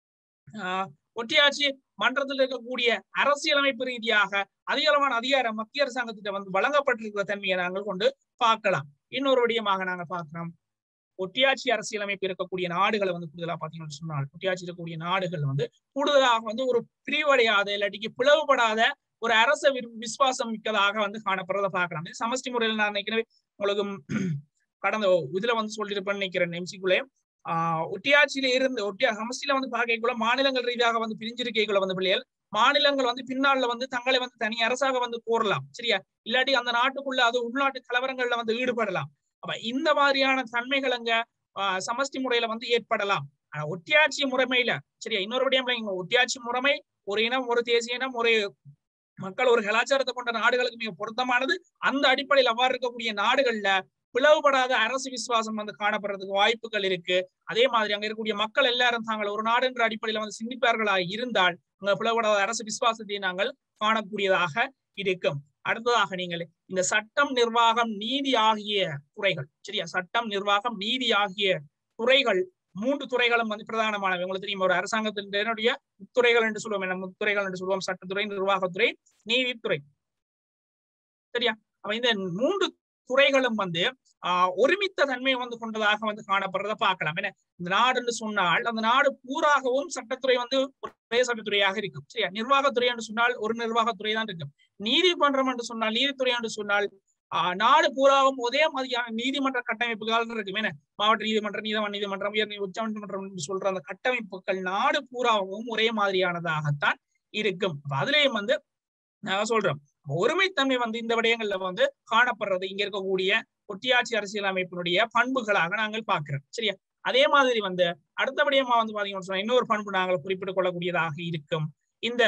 ஆஹ் ஒட்டியாட்சி மன்றத்தில் இருக்கக்கூடிய அரசியலமைப்பு ரீதியாக அதிகளவான அதிகாரம் மத்திய அரசாங்கத்திட்ட வந்து வழங்கப்பட்டிருக்கிற தன்மையை நாங்கள் கொண்டு பார்க்கலாம் இன்னொரு விடயமாக நாங்கள் பார்க்கிறோம் ஒட்டியாட்சி அரசியலமைப்பு இருக்கக்கூடிய நாடுகளை வந்து கூடுதலா பாத்தீங்கன்னு சொன்னால் ஒட்டியாட்சி இருக்கக்கூடிய நாடுகள் வந்து கூடுதலாக வந்து ஒரு பிரிவடையாத இல்லாட்டிக்கு பிளவுபடாத ஒரு அரச விசுவாசம் மிக்கதாக வந்து காணப்படுறதை பார்க்கலாம் இது சமஷ்டி முறையில் நான் நினைக்கிறேன் உங்களுக்கு கடந்த இதுல வந்து சொல்லியிருப்பேன்னு நினைக்கிறேன் எம்சிக்குள்ளே ஆஹ் ஒட்டியாட்சியில இருந்து ஒட்டியா சமஷ்டியில வந்து பார்க்கக்குள்ள மாநிலங்கள் ரீதியாக வந்து பிரிஞ்சிருக்கைக்குள்ள வந்து பிள்ளைகள் மாநிலங்கள் வந்து பின்னால வந்து தங்களை வந்து தனி அரசாக வந்து கோரலாம் சரியா இல்லாட்டி அந்த நாட்டுக்குள்ள அது உள்நாட்டு கலவரங்கள்ல வந்து ஈடுபடலாம் அப்ப இந்த மாதிரியான தன்மைகள் அங்க சமஷ்டி முறையில வந்து ஏற்படலாம் ஆனா ஒட்டியாட்சி முறைமையில சரியா இன்னொரு விடயம் ஒட்டியாட்சி முறைமை ஒரு இனம் ஒரு தேசிய இனம் ஒரு மக்கள் ஒரு கலாச்சாரத்தை கொண்ட நாடுகளுக்கு மிக பொருத்தமானது அந்த அடிப்படையில் அவ்வாறு இருக்கக்கூடிய நாடுகள்ல பிளவுபடாத அரசு விசுவாசம் வந்து காணப்படுறதுக்கு வாய்ப்புகள் இருக்கு அதே மாதிரி அங்க இருக்கக்கூடிய மக்கள் எல்லாரும் தாங்கள் ஒரு நாடு என்ற அடிப்படையில வந்து சிந்திப்பார்களாக இருந்தால் அங்க பிளவுபடாத அரசு விசுவாசத்தை நாங்கள் காணக்கூடியதாக இருக்கும் அடுத்ததாக நீங்கள் இந்த சட்டம் நிர்வாகம் நீதி ஆகிய துறைகள் சரியா சட்டம் நிர்வாகம் நீதி ஆகிய துறைகள் மூன்று துறைகளும் வந்து பிரதானமானவை உங்களுக்கு தெரியும் ஒரு அரசாங்கத்தினுடைய முத்துறைகள் என்று சொல்லுவோம் என்ன முத்துறைகள் என்று சொல்லுவோம் சட்டத்துறை நிர்வாகத்துறை நீதித்துறை சரியா அப்ப இந்த மூன்று துறைகளும் வந்து ஆஹ் ஒருமித்த தன்மை வந்து கொண்டதாக வந்து காணப்படுறத பார்க்கலாம் என்ன இந்த நாடுன்னு சொன்னால் அந்த நாடு பூராகவும் சட்டத்துறை வந்து ஒரே சட்டத்துறையாக இருக்கும் சரியா நிர்வாகத்துறை என்று சொன்னால் ஒரு நிர்வாகத்துறை தான் இருக்கும் நீதிமன்றம் என்று சொன்னால் நீதித்துறை என்று சொன்னால் ஆஹ் நாடு பூராவும் ஒரே மாதிரியான நீதிமன்ற கட்டமைப்புகள் இருக்கும் என்ன மாவட்ட நீதிமன்றம் நீதவான் நீதிமன்றம் உயர் உச்ச நீதிமன்றம் என்று சொல்ற அந்த கட்டமைப்புகள் நாடு பூராவும் ஒரே மாதிரியானதாகத்தான் இருக்கும் அதுலயும் வந்து நான் சொல்றேன் ஒருமைத்தன்மை வந்து இந்த விடயங்கள்ல வந்து காணப்படுறது இங்க இருக்கக்கூடிய ஒட்டியாட்சி அரசியல் அமைப்பினுடைய பண்புகளாக நாங்கள் பார்க்கிறோம் சரியா அதே மாதிரி வந்து அடுத்த விடயமா வந்து பாத்தீங்கன்னு சொன்னா இன்னொரு பண்பு நாங்கள் குறிப்பிட்டுக் கொள்ளக்கூடியதாக இருக்கும் இந்த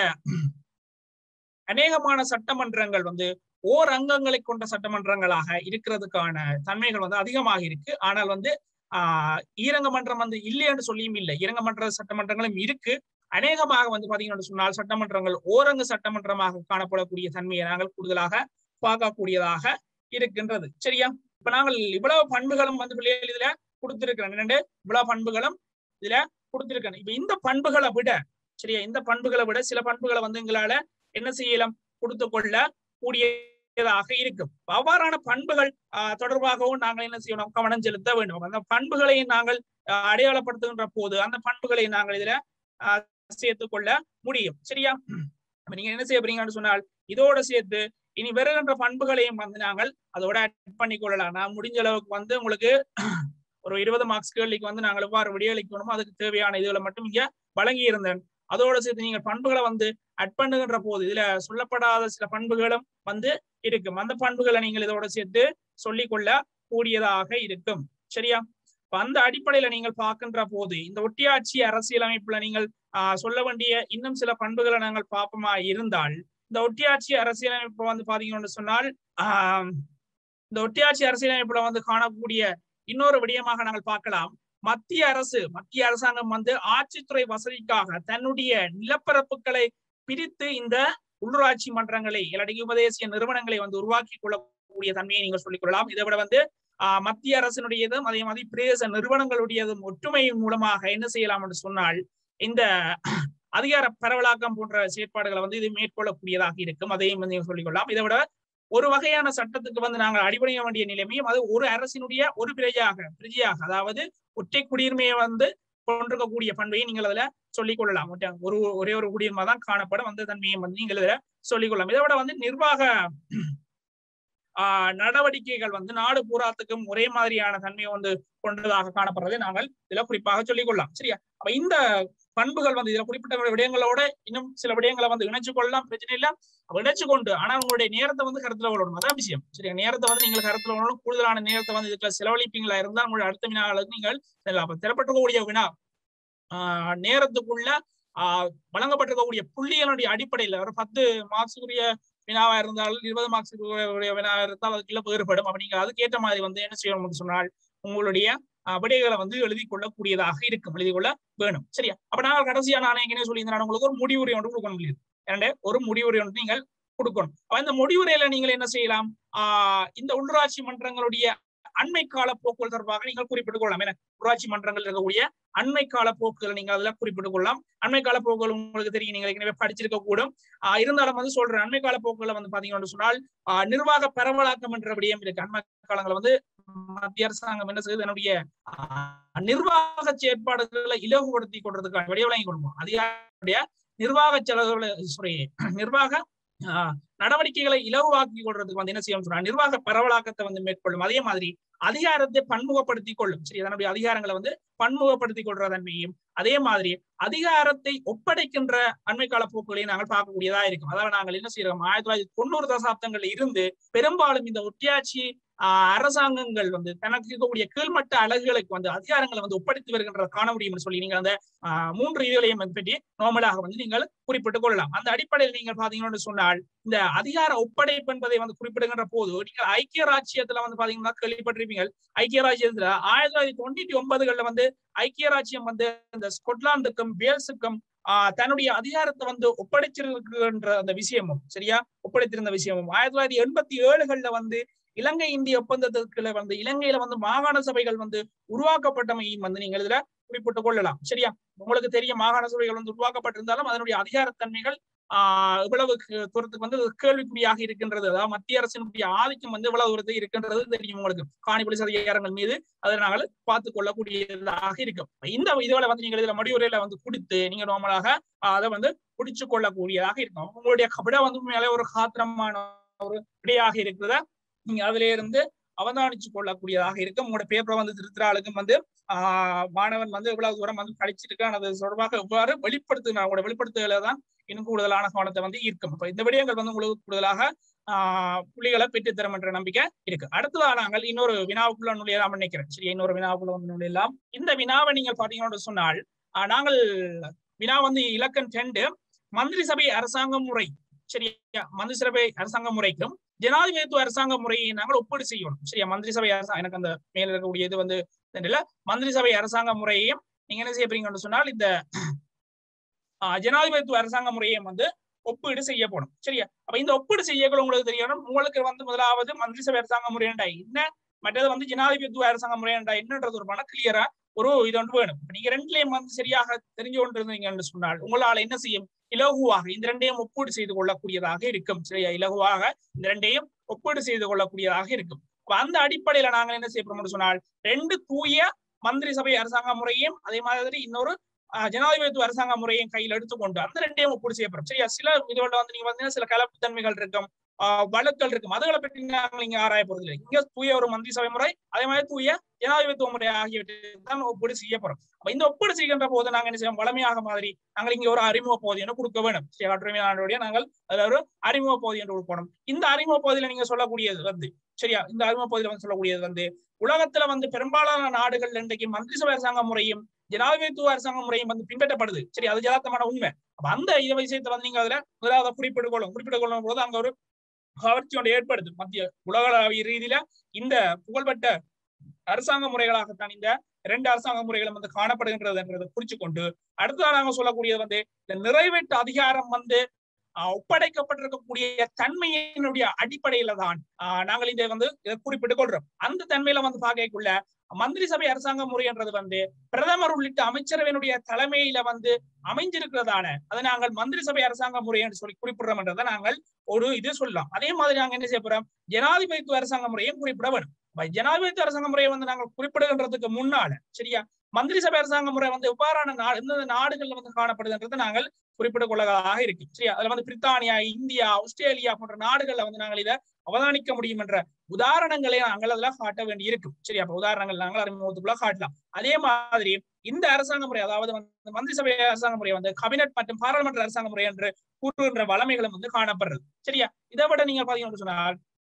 அநேகமான சட்டமன்றங்கள் வந்து ஓர் அங்கங்களை கொண்ட சட்டமன்றங்களாக இருக்கிறதுக்கான தன்மைகள் வந்து அதிகமாக இருக்கு ஆனால் வந்து ஆஹ் ஈரங்க மன்றம் வந்து இல்லை என்று சொல்லியும் இல்லை ஈரங்க மன்ற சட்டமன்றங்களும் இருக்கு அநேகமாக வந்து பாத்தீங்கன்னு சொன்னால் சட்டமன்றங்கள் ஓரங்கு சட்டமன்றமாக காணப்படக்கூடிய தன்மையை நாங்கள் கூடுதலாக பார்க்கக்கூடியதாக இருக்கின்றது சரியா இப்ப நாங்கள் இவ்வளவு பண்புகளும் வந்து பிள்ளைகள் இதுல கொடுத்திருக்கிறேன் என்னண்டு இவ்வளவு பண்புகளும் இதுல கொடுத்திருக்கேன் இப்ப இந்த பண்புகளை விட சரியா இந்த பண்புகளை விட சில பண்புகளை வந்து எங்களால என்ன செய்யலாம் கொடுத்து கொள்ள கூடியதாக இருக்கும் அவ்வாறான பண்புகள் ஆஹ் தொடர்பாகவும் நாங்கள் என்ன செய்யணும் கவனம் செலுத்த வேண்டும் அந்த பண்புகளை நாங்கள் அடையாளப்படுத்துகின்ற போது அந்த பண்புகளை நாங்கள் இதுல சேர்த்துக் கொள்ள முடியும் சரியா நீங்க என்ன செய்ய போறீங்கன்னு சொன்னால் இதோட சேர்த்து இனி வருகின்ற பண்புகளையும் வந்து நாங்கள் அதோட ஆட் பண்ணி கொள்ளலாம் நான் முடிஞ்ச அளவுக்கு வந்து உங்களுக்கு ஒரு இருபது மார்க்ஸ் கேள்விக்கு வந்து நாங்கள் எவ்வாறு விடியளிக்கணுமோ அதுக்கு தேவையான இதுகளை மட்டும் இங்க வழங்கி இருந்தேன் அதோட சேர்த்து நீங்கள் பண்புகளை வந்து அட் பண்ணுகின்ற போது இதுல சொல்லப்படாத சில பண்புகளும் வந்து இருக்கும் அந்த பண்புகளை நீங்கள் இதோட சேர்த்து சொல்லிக்கொள்ள கூடியதாக இருக்கும் சரியா அந்த அடிப்படையில நீங்கள் பார்க்கின்ற போது இந்த ஒட்டியாட்சி அரசியலமைப்புல நீங்கள் ஆஹ் சொல்ல வேண்டிய இன்னும் சில பண்புகளை நாங்கள் பார்ப்போமா இருந்தால் இந்த ஒட்டியாட்சி அரசியலமைப்பு வந்து பாத்தீங்கன்னு சொன்னால் ஆஹ் இந்த ஒட்டியாட்சி அரசியலமைப்புல வந்து காணக்கூடிய இன்னொரு விடயமாக நாங்கள் பார்க்கலாம் மத்திய அரசு மத்திய அரசாங்கம் வந்து ஆட்சித்துறை வசதிக்காக தன்னுடைய நிலப்பரப்புகளை பிரித்து இந்த உள்ளூராட்சி மன்றங்களை இல்லாட்டி உபதேசிய நிறுவனங்களை வந்து உருவாக்கி கொள்ளக்கூடிய தன்மையை நீங்கள் சொல்லிக் கொள்ளலாம் இதை விட வந்து ஆஹ் மத்திய அரசினுடையதும் அதே மாதிரி பிரதேச நிறுவனங்களுடையதும் ஒற்றுமையின் மூலமாக என்ன செய்யலாம் என்று சொன்னால் இந்த அதிகார பரவலாக்கம் போன்ற செயற்பாடுகளை வந்து இது மேற்கொள்ளக்கூடியதாக இருக்கும் அதையும் வந்து சொல்லிக் கொள்ளலாம் இதை விட ஒரு வகையான சட்டத்துக்கு வந்து நாங்கள் அடிபணிய வேண்டிய நிலைமையும் அது ஒரு அரசினுடைய ஒரு பிரஜையாக பிரஜையாக அதாவது ஒற்றை குடியுரிமையை வந்து கொண்டிருக்கக்கூடிய பண்பையும் நீங்கள் அதுல சொல்லிக் கொள்ளலாம் ஒரு ஒரே ஒரு குடியுரிமை தான் காணப்படும் அந்த தன்மையை வந்து நீங்கள் இதுல சொல்லிக் கொள்ளலாம் இதை விட வந்து நிர்வாக ஆஹ் நடவடிக்கைகள் வந்து நாடு பூராத்துக்கும் ஒரே மாதிரியான தன்மையை வந்து கொண்டதாக காணப்படுறதை நாங்கள் இதுல குறிப்பாக சொல்லிக் கொள்ளலாம் சரியா அப்ப இந்த பண்புகள் வந்து இதுல குறிப்பிட்ட விடயங்களோட இன்னும் சில விடயங்களை வந்து இணைச்சு கொள்ளலாம் பிரச்சனை இல்ல இணைச்சு கொண்டு ஆனா உங்களுடைய நேரத்தை வந்து கருத்துல கொள்ளணும் அதான் விஷயம் சரியா நேரத்தை வந்து நீங்கள் கருத்துல கொள்ளணும் கூடுதலான நேரத்தை வந்து இதுல செலவழிப்பீங்களா இருந்தால் உங்களுடைய அடுத்த வினாக்களுக்கு நீங்கள் திறப்பட்டுக்கூடிய வினா ஆஹ் நேரத்துக்குள்ள ஆஹ் வழங்கப்பட்டிருக்கக்கூடிய புள்ளிகளுடைய அடிப்படையில ஒரு பத்து மார்க்ஸுக்குரிய வினாவா இருந்தாலும் இருபது மார்க்ஸ் வினா இருந்தால் அதுக்குள்ள வேறுபடும் அப்ப நீங்க அதுக்கேற்ற மாதிரி வந்து என்ன செய்யணும் சொன்னால் உங்களுடைய விடைகளை வந்து எழுதி கொள்ளக்கூடியதாக இருக்கும் எழுதி கொள்ள வேணும் சரியா அப்ப நான் கடைசியா நான் எங்கே சொல்லியிருந்தேன் உங்களுக்கு ஒரு முடிவுரை ஒன்று கொடுக்க முடியுது இரண்டு ஒரு முடிவுரை ஒன்று நீங்கள் கொடுக்கணும் அப்ப இந்த முடிவுரையில நீங்கள் என்ன செய்யலாம் ஆஹ் இந்த உள்ளூராட்சி மன்றங்களுடைய அண்மை கால போக்குகள் தொடர்பாக நீங்கள் குறிப்பிட்டுக் கொள்ளலாம் என ஊராட்சி மன்றங்கள் இருக்கக்கூடிய அண்மை கால போக்குகளை நீங்கள் அதில் குறிப்பிட்டுக் கொள்ளலாம் அண்மை கால போக்குகள் உங்களுக்கு தெரியும் நீங்கள் ஏற்கனவே படிச்சிருக்க கூடும் ஆஹ் இருந்தாலும் வந்து சொல்றேன் அண்மை கால போக்குகளை வந்து பாத்தீங்கன்னு சொன்னால் ஆஹ் நிர்வாக பரவலாக்கம் என்ற விடயம் இருக்கு அண்மை காலங்கள் வந்து மத்திய அரசாங்கம் என்ன செய்யுது என்னுடைய நிர்வாக செயற்பாடுகளை இலகுபடுத்தி கொள்றதுக்கான விடயவழங்கி கொடுக்கும் அதிகாரியுடைய நிர்வாக செலவுகளை சாரி நிர்வாக நடவடிக்கைகளை இலகுவாக்கி கொள்றதுக்கு வந்து என்ன செய்யும் சொன்னா நிர்வாக பரவலாக்கத்தை வந்து மேற்கொள்ளும் அதே மாதிரி அதிகாரத்தை பன்முகப்படுத்திக் கொள்ளும் சரி அதனுடைய அதிகாரங்களை வந்து பன்முகப்படுத்திக் கொள்ற தன்மையும் அதே மாதிரி அதிகாரத்தை ஒப்படைக்கின்ற அண்மை கால போக்குகளையும் நாங்கள் பார்க்கக்கூடியதா இருக்கும் அதாவது நாங்கள் என்ன செய்யறோம் ஆயிரத்தி தொள்ளாயிரத்தி தொண்ணூறு தசாப்தங்கள்ல இருந்து பெரும்பாலும் இந்த ஒட்டியாட்சி ஆஹ் அரசாங்கங்கள் வந்து தனக்கு இருக்கக்கூடிய கீழ்மட்ட அழகுகளுக்கு வந்து அதிகாரங்களை வந்து ஒப்படைத்து வருகின்ற காண முடியும்னு சொல்லி நீங்கள் அந்த ஆஹ் மூன்று இதுகளையும் பற்றி நார்மலாக வந்து நீங்கள் குறிப்பிட்டுக் கொள்ளலாம் அந்த அடிப்படையில் நீங்கள் பாத்தீங்கன்னு சொன்னால் இந்த அதிகார ஒப்படைப்பு என்பதை வந்து குறிப்பிடுகின்ற போது நீங்கள் ஐக்கிய ராஜ்யத்துல வந்து பாத்தீங்கன்னா கேள்விப்பட்டிருப்பீங்க ஐக்கிய ராஜ்யத்துல ஆயிரத்தி தொள்ளாயிரத்தி தொண்ணூத்தி ஒன்பதுகள்ல வந்து ஐக்கிய ராஜ்யம் வந்து இந்த ஸ்கொட்லாந்துக்கும் வேல்ஸுக்கும் ஆஹ் தன்னுடைய அதிகாரத்தை வந்து ஒப்படைச்சிருக்கின்ற அந்த விஷயமும் சரியா ஒப்படைத்திருந்த விஷயமும் ஆயிரத்தி தொள்ளாயிரத்தி எண்பத்தி ஏழுகள்ல வந்து இலங்கை இந்திய ஒப்பந்தத்துக்குள்ள வந்து இலங்கையில வந்து மாகாண சபைகள் வந்து உருவாக்கப்பட்டமையும் வந்து நீங்கள் இதுல குறிப்பிட்டுக் கொள்ளலாம் சரியா உங்களுக்கு தெரியும் மாகாண சபைகள் வந்து உருவாக்கப்பட்டிருந்தாலும் அதனுடைய அதிகாரத்தன்மைகள் ஆஹ் இவ்வளவு தூரத்துக்கு வந்து கேள்விக்குறியாக இருக்கின்றது அதாவது மத்திய அரசினுடைய ஆதிக்கம் வந்து இவ்வளவு தூரத்துக்கு இருக்கின்றது தெரியும் உங்களுக்கு காணி போலீஸ் அதிகாரங்கள் மீது அதை நாங்கள் பார்த்துக் கொள்ளக்கூடியதாக இருக்கும் இந்த இதுகளை வந்து நீங்கள் இதுல முடிவுரையில வந்து கொடுத்து நீங்க நார்மலாக அதை வந்து பிடிச்சு கொள்ளக்கூடியதாக இருக்கும் உங்களுடைய கபட வந்து மேலே ஒரு காத்திரமான ஒரு விடையாக இருக்கிறத நீங்க அதுல இருந்து அவதானிச்சு கொள்ளக்கூடியதாக இருக்கும் உங்களோட பேப்பரை வந்து திருத்துறாளுக்கும் வந்து ஆஹ் மாணவன் வந்து எவ்வளவு தூரம் வந்து படிச்சிருக்கான் அது தொடர்பாக எவ்வாறு வெளிப்படுத்துனா உங்களோட வெளிப்படுத்துதல தான் இன்னும் கூடுதலான கவனத்தை வந்து ஈர்க்கும் இப்ப இந்த விடயங்கள் வந்து உங்களுக்கு கூடுதலாக ஆஹ் புள்ளிகளை பெற்றுத்தரும் என்ற நம்பிக்கை இருக்கு அடுத்ததாக நாங்கள் இன்னொரு வினாவுக்குள்ள நுழையலாம் நினைக்கிறேன் சரி இன்னொரு வினாவுக்குள்ள வந்து நுழையலாம் இந்த வினாவை நீங்கள் பாத்தீங்கன்னு சொன்னால் நாங்கள் வினா வந்து இலக்கன் ரெண்டு மந்திரி சபை அரசாங்க முறை சரியா மந்திரி சபை அரசாங்க முறைக்கும் ஜனாதிபதித்துவ அரசாங்க முறையை நாங்கள் ஒப்பீடு செய்யணும் சரியா மந்திரி சபை அரசாங்கம் எனக்கு அந்த மேல இருக்கக்கூடிய இது வந்து இல்ல மந்திரி சபை அரசாங்க முறையையும் நீங்க என்ன செய்ய போறீங்கன்னு சொன்னால் இந்த ஜனாதிபதித்துவ அரசாங்க முறையை வந்து ஒப்பீடு செய்ய போகணும் சரியா அப்ப இந்த ஒப்பீடு செய்யக்கூட உங்களுக்கு தெரியணும் உங்களுக்கு வந்து முதலாவது மந்திரி சபை அரசாங்க முறையண்டா என்ன மற்றது வந்து ஜனாதிபதித்துவ அரசாங்க முறையண்டா என்னன்றது ஒரு பணம் கிளியரா ஒரு இது ஒன்று வேணும் நீங்க ரெண்டுலயும் வந்து சரியாக தெரிஞ்சு கொண்டிருந்தீங்கன்னு சொன்னால் உங்களால் என்ன செய்யும் இலகுவாக இந்த ரெண்டையும் ஒப்பீடு செய்து கொள்ளக்கூடியதாக இருக்கும் சரியா இலகுவாக இந்த ரெண்டையும் ஒப்பீடு செய்து கொள்ளக்கூடியதாக இருக்கும் அந்த அடிப்படையில நாங்கள் என்ன செய்யப்படுறோம்னு சொன்னால் ரெண்டு தூய மந்திரி சபை அரசாங்க முறையும் அதே மாதிரி இன்னொரு ஜனாதிபதித்துவ அரசாங்க முறையும் கையில் எடுத்துக்கொண்டு அந்த ரெண்டையும் ஒப்பீடு செய்யப்படும் சரியா சில இதுல வந்து நீங்க பாத்தீங்கன்னா சில கலப்புத்தன்மைகள் இருக்கும் வழக்கல் இருக்கும் அதுகளை பற்றி நாங்கள் இங்க ஆராய போறதில்லை இங்க தூய ஒரு மந்திரி சபை முறை அதே மாதிரி தூய ஜனாதிபதித்துவ முறை ஆகியவற்றை தான் ஒப்பீடு செய்ய போறோம் அப்ப இந்த ஒப்பீடு செய்கின்ற போது நாங்க என்ன செய்வோம் வளமையாக மாதிரி நாங்கள் இங்க ஒரு அறிமுக பகுதி என்று கொடுக்க வேணும் காற்றுமையாளருடைய நாங்கள் அதுல ஒரு அறிமுக பகுதி என்று கொடுக்கணும் இந்த அறிமுக பகுதியில நீங்க சொல்லக்கூடியது வந்து சரியா இந்த அறிமுக பகுதியில வந்து சொல்லக்கூடியது வந்து உலகத்துல வந்து பெரும்பாலான நாடுகள் இன்றைக்கு மந்திரி சபை அரசாங்க முறையும் ஜனாதிபதித்துவ அரசாங்க முறையும் வந்து பின்பற்றப்படுது சரி அது யதார்த்தமான உண்மை அப்ப அந்த இத விஷயத்தை வந்து நீங்க அதுல முதலாவது குறிப்பிட்டு கொள்ளும் குறிப்பிட்டு கொள்ளும் போது அங்க ஒரு கவர்ச்சி ஒன்று ஏற்படுது மத்திய உலகளாவிய ரீதியில இந்த புகழ்பெற்ற அரசாங்க முறைகளாகத்தான் இந்த இரண்டு அரசாங்க முறைகளும் வந்து காணப்படுகின்றதுன்றதை குறிச்சு கொண்டு அடுத்ததாக நாங்க சொல்லக்கூடியது வந்து இந்த நிறைவேற்று அதிகாரம் வந்து ஆஹ் ஒப்படைக்கப்பட்டிருக்கக்கூடிய தன்மையினுடைய அடிப்படையில தான் ஆஹ் நாங்கள் இதை வந்து இதை குறிப்பிட்டுக் கொள்றோம் அந்த தன்மையில வந்து பார்க்கக்குள்ள மந்திரி சபை அரசாங்க முறைன்றது வந்து பிரதமர் உள்ளிட்ட அமைச்சரவையினுடைய தலைமையில வந்து அமைஞ்சிருக்கிறதான அதை நாங்கள் மந்திரி சபை அரசாங்க முறை என்று சொல்லி குறிப்பிடுறோம்ன்றதை நாங்கள் ஒரு இது சொல்லலாம் அதே மாதிரி நாங்க என்ன செய்ய போறோம் ஜனாதிபதித்துவ அரசாங்க முறையும் குறிப்பிட வேணும் ஜனாதிபதி அரசாங்க முறையை வந்து நாங்கள் குறிப்பிடுகின்றதுக்கு முன்னால சரியா மந்திரி சபை அரசாங்க முறை வந்து எவ்வாறான நாடு எந்தெந்த நாடுகள்ல வந்து காணப்படுதுன்றதை நாங்கள் குறிப்பிட்டுக் கொள்ளதாக இருக்கு சரியா அதுல வந்து பிரித்தானியா இந்தியா ஆஸ்திரேலியா போன்ற நாடுகள்ல வந்து நாங்கள் இதை அவதானிக்க முடியும் என்ற உதாரணங்களை நாங்கள் அதுல காட்ட வேண்டி இருக்கும் சரி அப்ப உதாரணங்கள் நாங்கள் அறிமுகத்துக்குள்ள காட்டலாம் அதே மாதிரி இந்த அரசாங்க முறை அதாவது வந்து மந்திரி சபை அரசாங்க முறை வந்து கபினட் மற்றும் பாராளுமன்ற அரசாங்க முறை என்று கூறுகின்ற வளமைகளும் வந்து காணப்படுறது சரியா இதை விட நீங்க பாத்தீங்கன்னு சொன்னால்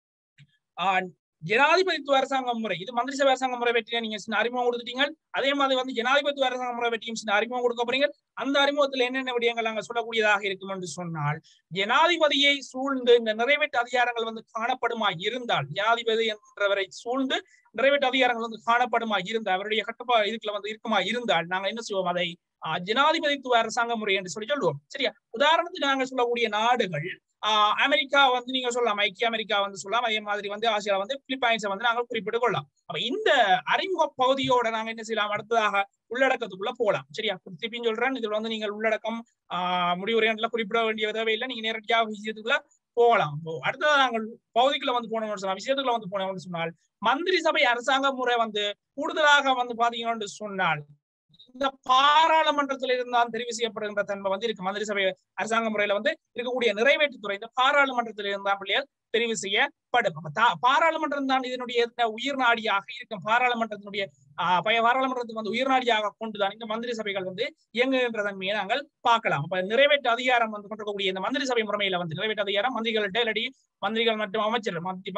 ஆஹ் ஜனாதிபதித்துவ அரசாங்க முறை இது மந்திரி சபை அரசாங்க முறை பற்றி நீங்க சின்ன அறிமுகம் கொடுத்துட்டீங்க அதே மாதிரி வந்து ஜனாதிபதித்துவ அரசாங்க முறை பற்றியும் சின்ன அறிமுகம் கொடுக்க போறீங்க அந்த அறிமுகத்துல என்னென்ன விடயங்கள் நாங்க சொல்லக்கூடியதாக இருக்கும் என்று சொன்னால் ஜனாதிபதியை சூழ்ந்து இந்த நிறைவேற்று அதிகாரங்கள் வந்து காணப்படுமா இருந்தால் ஜனாதிபதி என்றவரை சூழ்ந்து நிறைவேற்று அதிகாரங்கள் வந்து காணப்படுமா இருந்தால் அவருடைய கட்டுப்பா இதுக்குள்ள வந்து இருக்குமா இருந்தால் நாங்க என்ன செய்வோம் அதை ஜனாதிபதித்துவ அரசாங்க முறை என்று சொல்லி சொல்லுவோம் சரியா உதாரணத்துக்கு நாங்க சொல்லக்கூடிய நாடுகள் ஆஹ் அமெரிக்கா வந்து நீங்க சொல்லலாம் ஐக்கிய அமெரிக்கா வந்து சொல்லலாம் அதே மாதிரி வந்து ஆசியா வந்து பிலிப்பைன்ஸை வந்து நாங்கள் குறிப்பிட்டுக் கொள்ளலாம் அப்ப இந்த அறிமுக பகுதியோட நாங்க என்ன செய்யலாம் அடுத்ததாக உள்ளடக்கத்துக்குள்ள போகலாம் சரியா திருப்பியும் சொல்றேன் இதுல வந்து நீங்கள் உள்ளடக்கம் ஆஹ் முடிவுரையாண்டுல குறிப்பிட வேண்டிய தேவையில்லை நீங்க நேரடியாக விஷயத்துக்குள்ள போகலாம் அடுத்ததாக நாங்கள் பகுதிக்குள்ள வந்து போனோம்னு சொன்னால் விஷயத்துக்குள்ள வந்து போனோம்னு சொன்னால் மந்திரி சபை அரசாங்க முறை வந்து கூடுதலாக வந்து பாத்தீங்கன்னு சொன்னால் இந்த பாராளுமன்றத்தில் இருந்தால் தெரிவு செய்யப்படுகின்ற தன்மை வந்து இருக்கு மந்திரி சபை அரசாங்க முறையில வந்து இருக்கக்கூடிய நிறைவேற்றுத்துறை இந்த பாராளுமன்றத்தில் இருந்தால் பிள்ளைகள் தெரிவு செய்யப்படும் பாராளுமன்றம் தான் இதனுடைய உயிர் நாடியாக இருக்கும் பாராளுமன்றத்தினுடைய ஆஹ் பாராளுமன்றத்துக்கு வந்து உயிர் நாடியாக கொண்டுதான் இந்த மந்திரி சபைகள் வந்து இயங்குகின்ற தன்மையை நாங்கள் பார்க்கலாம் அப்ப நிறைவேற்று அதிகாரம் வந்து கொண்டிருக்கக்கூடிய இந்த மந்திரி சபை முறையில வந்து நிறைவேற்று அதிகாரம் மந்திரிகள்கிட்ட இல்லாட்டி மந்திரிகள் மற்றும் அமைச்சர் மத்தி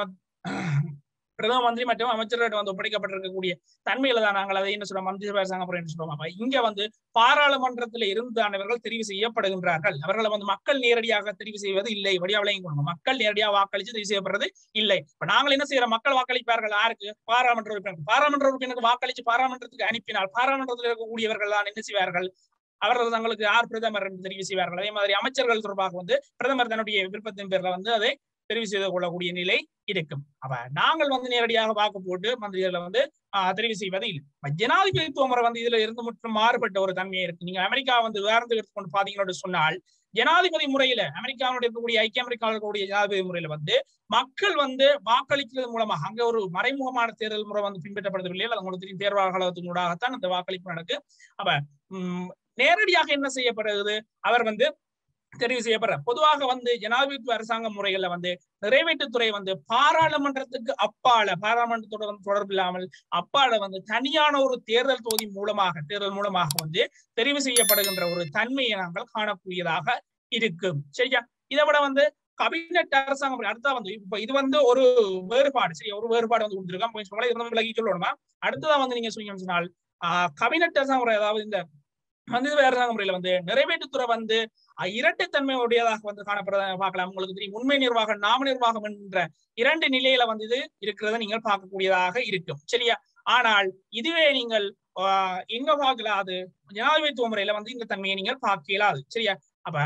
பிரதம மந்திரி மற்றும் அமைச்சர்களிடம் வந்து ஒப்படைக்கப்பட்டிருக்கக்கூடிய தன்மையில தான் நாங்கள் அதை என்ன சொல்றோம் மந்திரி சபை அரசாங்க முறை என்று சொல்றோம் அப்ப இங்க வந்து பாராளுமன்றத்தில் இருந்தானவர்கள் தெரிவு செய்யப்படுகின்றார்கள் அவர்களை வந்து மக்கள் நேரடியாக தெரிவு செய்வது இல்லை வடிவாளையும் கொடுங்க மக்கள் நேரடியாக வாக்களித்து தெரிவு செய்யப்படுறது இல்லை இப்ப நாங்கள் என்ன செய்யறோம் மக்கள் வாக்களிப்பார்கள் யாருக்கு பாராளுமன்ற உறுப்பினர் பாராளுமன்ற உறுப்பினருக்கு வாக்களித்து பாராளுமன்றத்துக்கு அனுப்பினால் பாராளுமன்றத்தில் இருக்கக்கூடியவர்கள் தான் என்ன செய்வார்கள் அவர்கள் தங்களுக்கு யார் பிரதமர் என்று தெரிவு செய்வார்கள் அதே மாதிரி அமைச்சர்கள் தொடர்பாக வந்து பிரதமர் தன்னுடைய விருப்பத்தின் பேர்ல வந்து அதை தெரிவு செய்து கொள்ளக்கூடிய நிலை இருக்கும் அப்ப நாங்கள் வந்து நேரடியாக வாக்கு போட்டு மந்திரிகளை வந்து தெரிவு செய்வது இல்லை ஜனாதிபதித்துவ முறை வந்து இதுல இருந்து முற்றும் மாறுபட்ட ஒரு தன்மையை இருக்கு நீங்க அமெரிக்கா வந்து உதாரணத்துக்கு எடுத்துக்கொண்டு பாத்தீங்கன்னு சொன்னால் ஜனாதிபதி முறையில அமெரிக்காவுடைய இருக்கக்கூடிய ஐக்கிய அமெரிக்காவில் இருக்கக்கூடிய ஜனாதிபதி முறையில வந்து மக்கள் வந்து வாக்களிக்கிறது மூலமாக அங்க ஒரு மறைமுகமான தேர்தல் முறை வந்து பின்பற்றப்படவில்லை அது உங்களுக்கு தெரியும் தேர்வாளர்களாகத்தான் அந்த வாக்களிப்பு நடக்கு அப்ப உம் நேரடியாக என்ன செய்யப்படுகிறது அவர் வந்து தெரிவு செய்யப்படுற பொதுவாக வந்து ஜனாதிபதித்துவ அரசாங்க முறைகள்ல வந்து நிறைவேற்றுத்துறை வந்து பாராளுமன்றத்துக்கு அப்பால பாராளுமன்றத்தோட வந்து தொடர்பு இல்லாமல் அப்பால வந்து தனியான ஒரு தேர்தல் தொகுதி மூலமாக தேர்தல் மூலமாக வந்து தெரிவு செய்யப்படுகின்ற ஒரு தன்மையை நாங்கள் காணக்கூடியதாக இருக்கும் சரியா இதை விட வந்து கபினட் அரசாங்கம் அடுத்தா வந்து இப்ப இது வந்து ஒரு வேறுபாடு சரி ஒரு வேறுபாடு வந்து கொடுத்துருக்கோம் கொஞ்சம் சொல்ல இது விலகி சொல்லணுமா அடுத்ததா வந்து நீங்க சொன்னீங்க சொன்னால் ஆஹ் கபினட் அரசாங்கம் அதாவது இந்த மந்திரி அரசாங்க முறையில வந்து நிறைவேற்றுத்துறை வந்து இரட்டைத்தன்மை உடையதாக வந்து காணப்படுறத பார்க்கலாம் உங்களுக்கு தெரியும் உண்மை நிர்வாகம் நாம நிர்வாகம் என்ற இரண்டு நிலையில வந்து இது இருக்கிறத நீங்கள் பார்க்கக்கூடியதாக இருக்கும் சரியா ஆனால் இதுவே நீங்கள் எங்க பார்க்கலாது ஜனாதிபதித்துவ முறையில வந்து இந்த தன்மையை நீங்கள் பார்க்க இயலாது சரியா அப்ப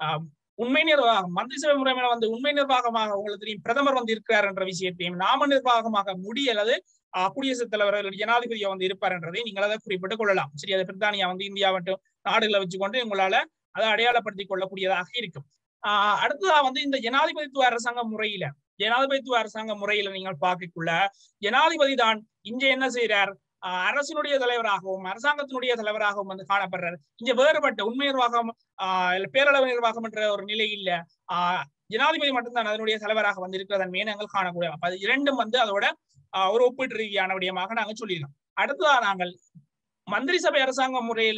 உண்மை நிர்வாகம் மந்திரி சபை முறைமையில வந்து உண்மை நிர்வாகமாக உங்களுக்கு தெரியும் பிரதமர் வந்து இருக்கிறார் என்ற விஷயத்தையும் நாம நிர்வாகமாக முடி அல்லது குடியரசுத் தலைவர் ஜனாதிபதியா வந்து இருப்பார் என்றதை நீங்கள் அதை குறிப்பிட்டுக் கொள்ளலாம் சரி அதை பிரித்தானியா வந்து இந்தியா மற்றும் நாடுகளை வச்சுக்கொண்டு உங்களால அதை அடையாளப்படுத்திக் கொள்ளக்கூடியதாக இருக்கும் ஆஹ் அடுத்ததா வந்து இந்த ஜனாதிபதித்துவ அரசாங்க முறையில ஜனாதிபதித்துவ அரசாங்க முறையில நீங்கள் பார்க்கக்குள்ள ஜனாதிபதி தான் இங்க என்ன செய்யறார் அரசினுடைய தலைவராகவும் அரசாங்கத்தினுடைய தலைவராகவும் வந்து காணப்படுறார் இங்க வேறுபட்ட உண்மை நிர்வாகம் ஆஹ் பேரளவு நிர்வாகம் என்ற ஒரு நிலை இல்ல ஆஹ் ஜனாதிபதி மட்டும்தான் அதனுடைய தலைவராக வந்து இருக்கிற தன்மையை நாங்கள் காணக்கூடிய அப்ப அது இரண்டும் வந்து அதோட ஒரு ஒப்பீட்டு ரீதியான விடயமாக நாங்கள் சொல்லியிருக்கோம் அடுத்ததா நாங்கள் மந்திரி சபை அரசாங்க முறையில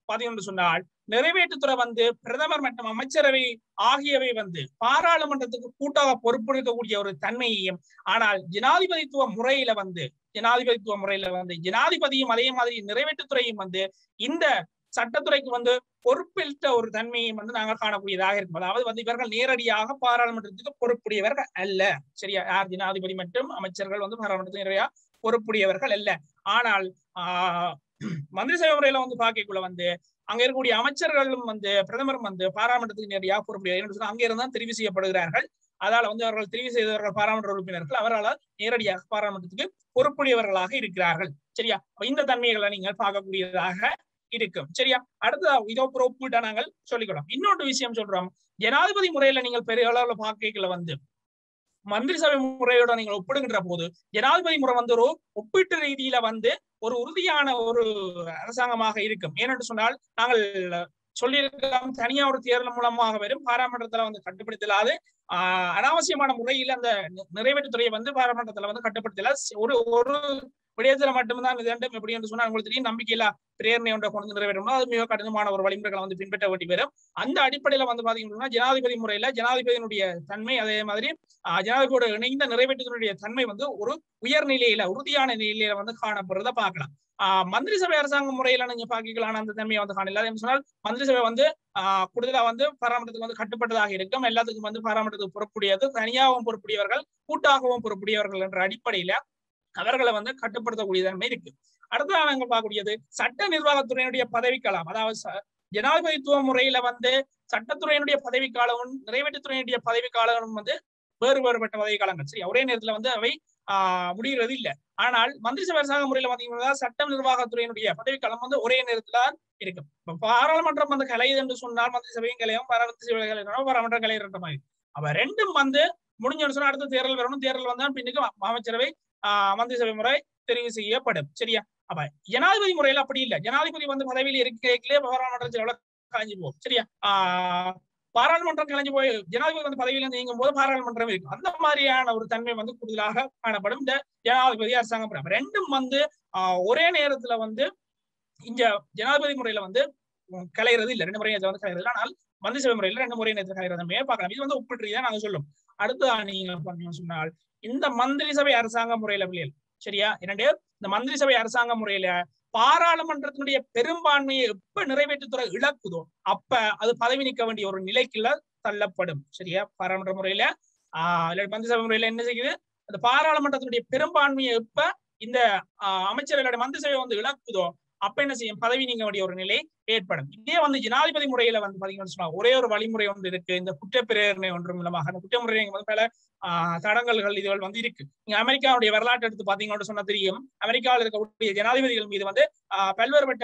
பாத்தீங்கன்னு சொன்னால் நிறைவேற்றுத்துறை வந்து பிரதமர் மற்றும் அமைச்சரவை ஆகியவை வந்து பாராளுமன்றத்துக்கு கூட்டாக பொறுப்பெடுக்கக்கூடிய ஒரு தன்மையையும் ஆனால் ஜனாதிபதித்துவ முறையில வந்து ஜனாதிபதித்துவ முறையில வந்து ஜனாதிபதியும் அதே மாதிரி நிறைவேற்றுத்துறையும் வந்து இந்த சட்டத்துறைக்கு வந்து பொறுப்பேற்ற ஒரு தன்மையும் வந்து நாங்கள் காணக்கூடியதாக இருக்கும் அதாவது வந்து இவர்கள் நேரடியாக பாராளுமன்றத்துக்கு பொறுப்புடையவர்கள் அல்ல சரியா யார் ஜனாதிபதி மற்றும் அமைச்சர்கள் வந்து பாராளுமன்றத்துக்கு நேரடியாக பொறுப்புடையவர்கள் அல்ல ஆனால் ஆஹ் மந்திரி சபை முறையில வந்து பார்க்கக்குள்ள வந்து அங்க இருக்கக்கூடிய அமைச்சர்களும் வந்து பிரதமரும் வந்து பாராளுமன்றத்துக்கு நேரடியாக பொறுப்புடைய அங்க இருந்தால் தெரிவு செய்யப்படுகிறார்கள் அதால வந்து அவர்கள் தெரிவு செய்தவர்கள் பாராளுமன்ற உறுப்பினர்கள் அவர்களால் நேரடியாக பாராளுமன்றத்துக்கு பொறுப்புடையவர்களாக இருக்கிறார்கள் சரியா இந்த தன்மைகளை நீங்கள் பார்க்கக்கூடியதாக இருக்கும் சரியா அடுத்த இதோ ஒப்பிட்டா நாங்கள் சொல்லிக்கலாம் இன்னொரு விஷயம் சொல்றோம் ஜனாதிபதி முறையில நீங்கள் பெரிய அளவுல பார்க்கல வந்து மந்திரி சபை முறையோட நீங்கள் ஒப்பிடுகின்ற போது ஜனாதிபதி முறை வந்து ஒரு ஒப்பீட்டு ரீதியில வந்து ஒரு உறுதியான ஒரு அரசாங்கமாக இருக்கும் ஏனென்று சொன்னால் நாங்கள் சொல்லியிருக்கலாம் தனியா ஒரு தேர்தல் மூலமாக வரும் பாராளுமன்றத்துல வந்து கட்டுப்படுத்தலாது ஆஹ் அனாவசியமான முறையில் அந்த நிறைவேற்றுத்துறையை வந்து பாராளுமன்றத்துல வந்து கட்டுப்படுத்தல ஒரு ஒரு விடயத்துல மட்டும்தான் இது வேண்டும் எப்படி என்று சொன்னால் உங்களுக்கு தெரியும் நம்பிக்கையில பிரேரணை ஒன்றை கொண்டு நிறைவேறணும் அது மிக கடினமான ஒரு வழிமுறைகளை வந்து பின்பற்ற வேண்டி வரும் அந்த அடிப்படையில வந்து பாத்தீங்கன்னா ஜனாதிபதி முறையில ஜனாதிபதியினுடைய தன்மை அதே மாதிரி ஜனாதிபதியோட இணைந்த நிறைவேற்றத்தினுடைய தன்மை வந்து ஒரு உயர்நிலையில உறுதியான நிலையில வந்து காணப்படுறத பார்க்கலாம் ஆஹ் மந்திரி சபை அரசாங்க முறையில நீங்க பாக்கிக்கலாம் அந்த தன்மையை வந்து காணல அதே சொன்னால் மந்திரி சபை வந்து ஆஹ் கூடுதலா வந்து பாராமட்டத்துக்கு வந்து கட்டுப்பட்டதாக இருக்கும் எல்லாத்துக்கும் வந்து பாராமட்டத்துக்கு பொறுப்புடையது தனியாகவும் பொறுப்புடையவர்கள் கூட்டாகவும் பொறுப்புடையவர்கள் என்ற அடிப்படையில அவர்களை வந்து கட்டுப்படுத்தக்கூடிய தன்மை இருக்கு அடுத்ததாக நாங்கள் பார்க்கக்கூடியது சட்ட நிர்வாகத்துறையினுடைய பதவிக்காலம் அதாவது ஜனாதிபதித்துவ முறையில வந்து சட்டத்துறையினுடைய பதவிக்காலமும் நிறைவேற்றுத்துறையினுடைய பதவிக்காலமும் வந்து வேறு வேறுபட்ட பதவி காலங்கள் சரி ஒரே நேரத்துல வந்து அவை ஆஹ் முடிகிறது இல்லை ஆனால் மந்திரி சபை அரசாங்க முறையில பாத்தீங்கன்னா சட்டம் நிர்வாகத்துறையினுடைய பதவிக்காலம் வந்து ஒரே நேரத்துல தான் இருக்கும் இப்ப பாராளுமன்றம் வந்து கலையுது என்று சொன்னால் மந்திரி சபையும் கலையும் மந்திரி சபை கலையும் பாராளுமன்றம் கலையிற மாதிரி அவ ரெண்டும் வந்து முடிஞ்சு சொன்னா அடுத்த தேர்தல் வரணும் தேர்தல் வந்தா பின்னுக்கு அமைச்சரவை ஆஹ் மந்திரி சபை முறை தெரிவு செய்யப்படும் சரியா அப்ப ஜனாதிபதி முறையில அப்படி இல்லை ஜனாதிபதி வந்து பதவியில் இருக்கிறே பாராளுமன்றத்தில் எவ்வளவு காஞ்சி போகும் சரியா ஆஹ் பாராளுமன்றம் கலைஞ்சு போய் ஜனாதிபதி வந்து பதவியில இருந்து நீங்கும் போது பாராளுமன்றம் இருக்கும் அந்த மாதிரியான ஒரு தன்மை வந்து கூடுதலாக காணப்படும் இந்த ஜனாதிபதி அரசாங்கம் ரெண்டும் வந்து ஆஹ் ஒரே நேரத்துல வந்து இந்த ஜனாதிபதி முறையில வந்து கலைகிறது இல்லை ரெண்டு முறையும் வந்து கலைகிறது ஆனால் மந்திரி சபை முறையில ரெண்டு முறை நேரத்தில் கலைகிறதுமே பார்க்கலாம் இது வந்து ஒப்பிட்டு தான் நாங்க சொல்லும் அடுத்து நீங்க பண்ணீங்கன்னு சொன்னால் இந்த மந்திரி சபை அரசாங்க முறையில பிள்ளைகள் சரியா இரண்டு இந்த மந்திரி சபை அரசாங்க முறையில பாராளுமன்றத்தினுடைய பெரும்பான்மையை எப்ப நிறைவேற்றுத்துறை இழக்குதோ அப்ப அது பதவி நீக்க வேண்டிய ஒரு நிலைக்குள்ள தள்ளப்படும் சரியா பாராளுமன்ற முறையில ஆஹ் மந்திரி சபை முறையில என்ன செய்யுது அந்த பாராளுமன்றத்தினுடைய பெரும்பான்மையை எப்ப இந்த அமைச்சர்களுடைய மந்திரி சபை வந்து இழக்குதோ அப்ப என்ன செய்யும் பதவி நீங்க வேண்டிய ஒரு நிலை ஏற்படும் இதே வந்து ஜனாதிபதி முறையில வந்து பாத்தீங்கன்னு சொன்னா ஒரே ஒரு வழிமுறை ஒன்று இருக்கு இந்த குற்றப்பிரேரணை ஒன்று மூலமாக அந்த குற்றமுறை வந்து பல ஆஹ் தடங்கல்கள் இதுகள் வந்து இருக்கு நீங்க அமெரிக்காவுடைய வரலாற்று எடுத்து பாத்தீங்கன்னு சொன்னா தெரியும் அமெரிக்காவில் இருக்கக்கூடிய ஜனாதிபதிகள் மீது வந்து ஆஹ் பல்வேறுபட்ட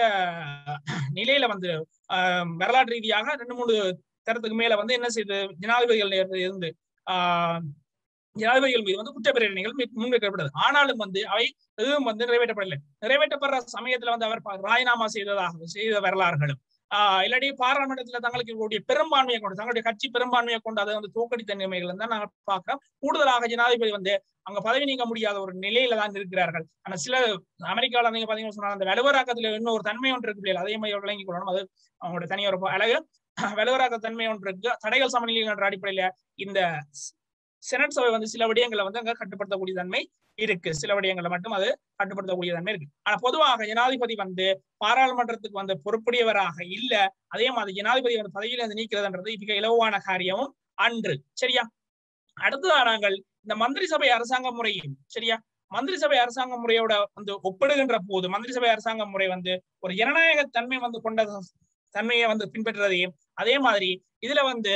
நிலையில வந்து ஆஹ் வரலாற்று ரீதியாக ரெண்டு மூணு தரத்துக்கு மேல வந்து என்ன செய்யுது ஜனாதிபதிகள் இருந்து ஆஹ் ஜனாதிபதிகள் மீது வந்து குற்றப்பிரேரணைகள் முன்வைக்கப்படுது ஆனாலும் வந்து அவை எதுவும் வந்து நிறைவேற்றப்படவில்லை நிறைவேற்றப்படுற சமயத்துல வந்து அவர் ராஜினாமா செய்ததாக செய்த வரலாறுகளும் ஆஹ் இல்லாட்டி பாராளுமன்றத்துல தங்களுக்கு இருக்கக்கூடிய பெரும்பான்மையை கொண்டு தங்களுடைய கட்சி பெரும்பான்மையை கொண்டு அதை வந்து தூக்கடித்த நிலைமைகள் தான் நாங்கள் பார்க்கிறோம் கூடுதலாக ஜனாதிபதி வந்து அங்க பதவி நீக்க முடியாத ஒரு நிலையில தான் இருக்கிறார்கள் ஆனா சில அமெரிக்காவில் நீங்க பாத்தீங்கன்னா சொன்னா அந்த வலுவராக்கத்துல இன்னும் ஒரு தன்மை ஒன்று இருக்கு அதே மாதிரி விளங்கிக் கொள்ளணும் அது அவங்களோட தனி ஒரு அழகு வலுவராக்க தன்மை ஒன்று இருக்கு தடைகள் சமநிலை என்ற அடிப்படையில இந்த செனட் சபை வந்து சில விடயங்களை வந்து அங்க கட்டுப்படுத்தக்கூடிய தன்மை இருக்கு சில விடயங்களை மட்டும் அது கட்டுப்படுத்தக்கூடிய தன்மை இருக்கு ஆனா பொதுவாக ஜனாதிபதி வந்து பாராளுமன்றத்துக்கு வந்து பொறுப்புடையவராக இல்ல அதே மாதிரி ஜனாதிபதி வந்து பதவியில இருந்து நீக்கிறதுன்றது மிக இலவான காரியமும் அன்று சரியா அடுத்ததா நாங்கள் இந்த மந்திரி சபை அரசாங்க முறையும் சரியா மந்திரி சபை அரசாங்க முறையோட வந்து ஒப்பிடுகின்ற போது மந்திரி சபை அரசாங்க முறை வந்து ஒரு ஜனநாயக தன்மை வந்து கொண்ட தன்மையை வந்து பின்பற்றுறதையும் அதே மாதிரி இதுல வந்து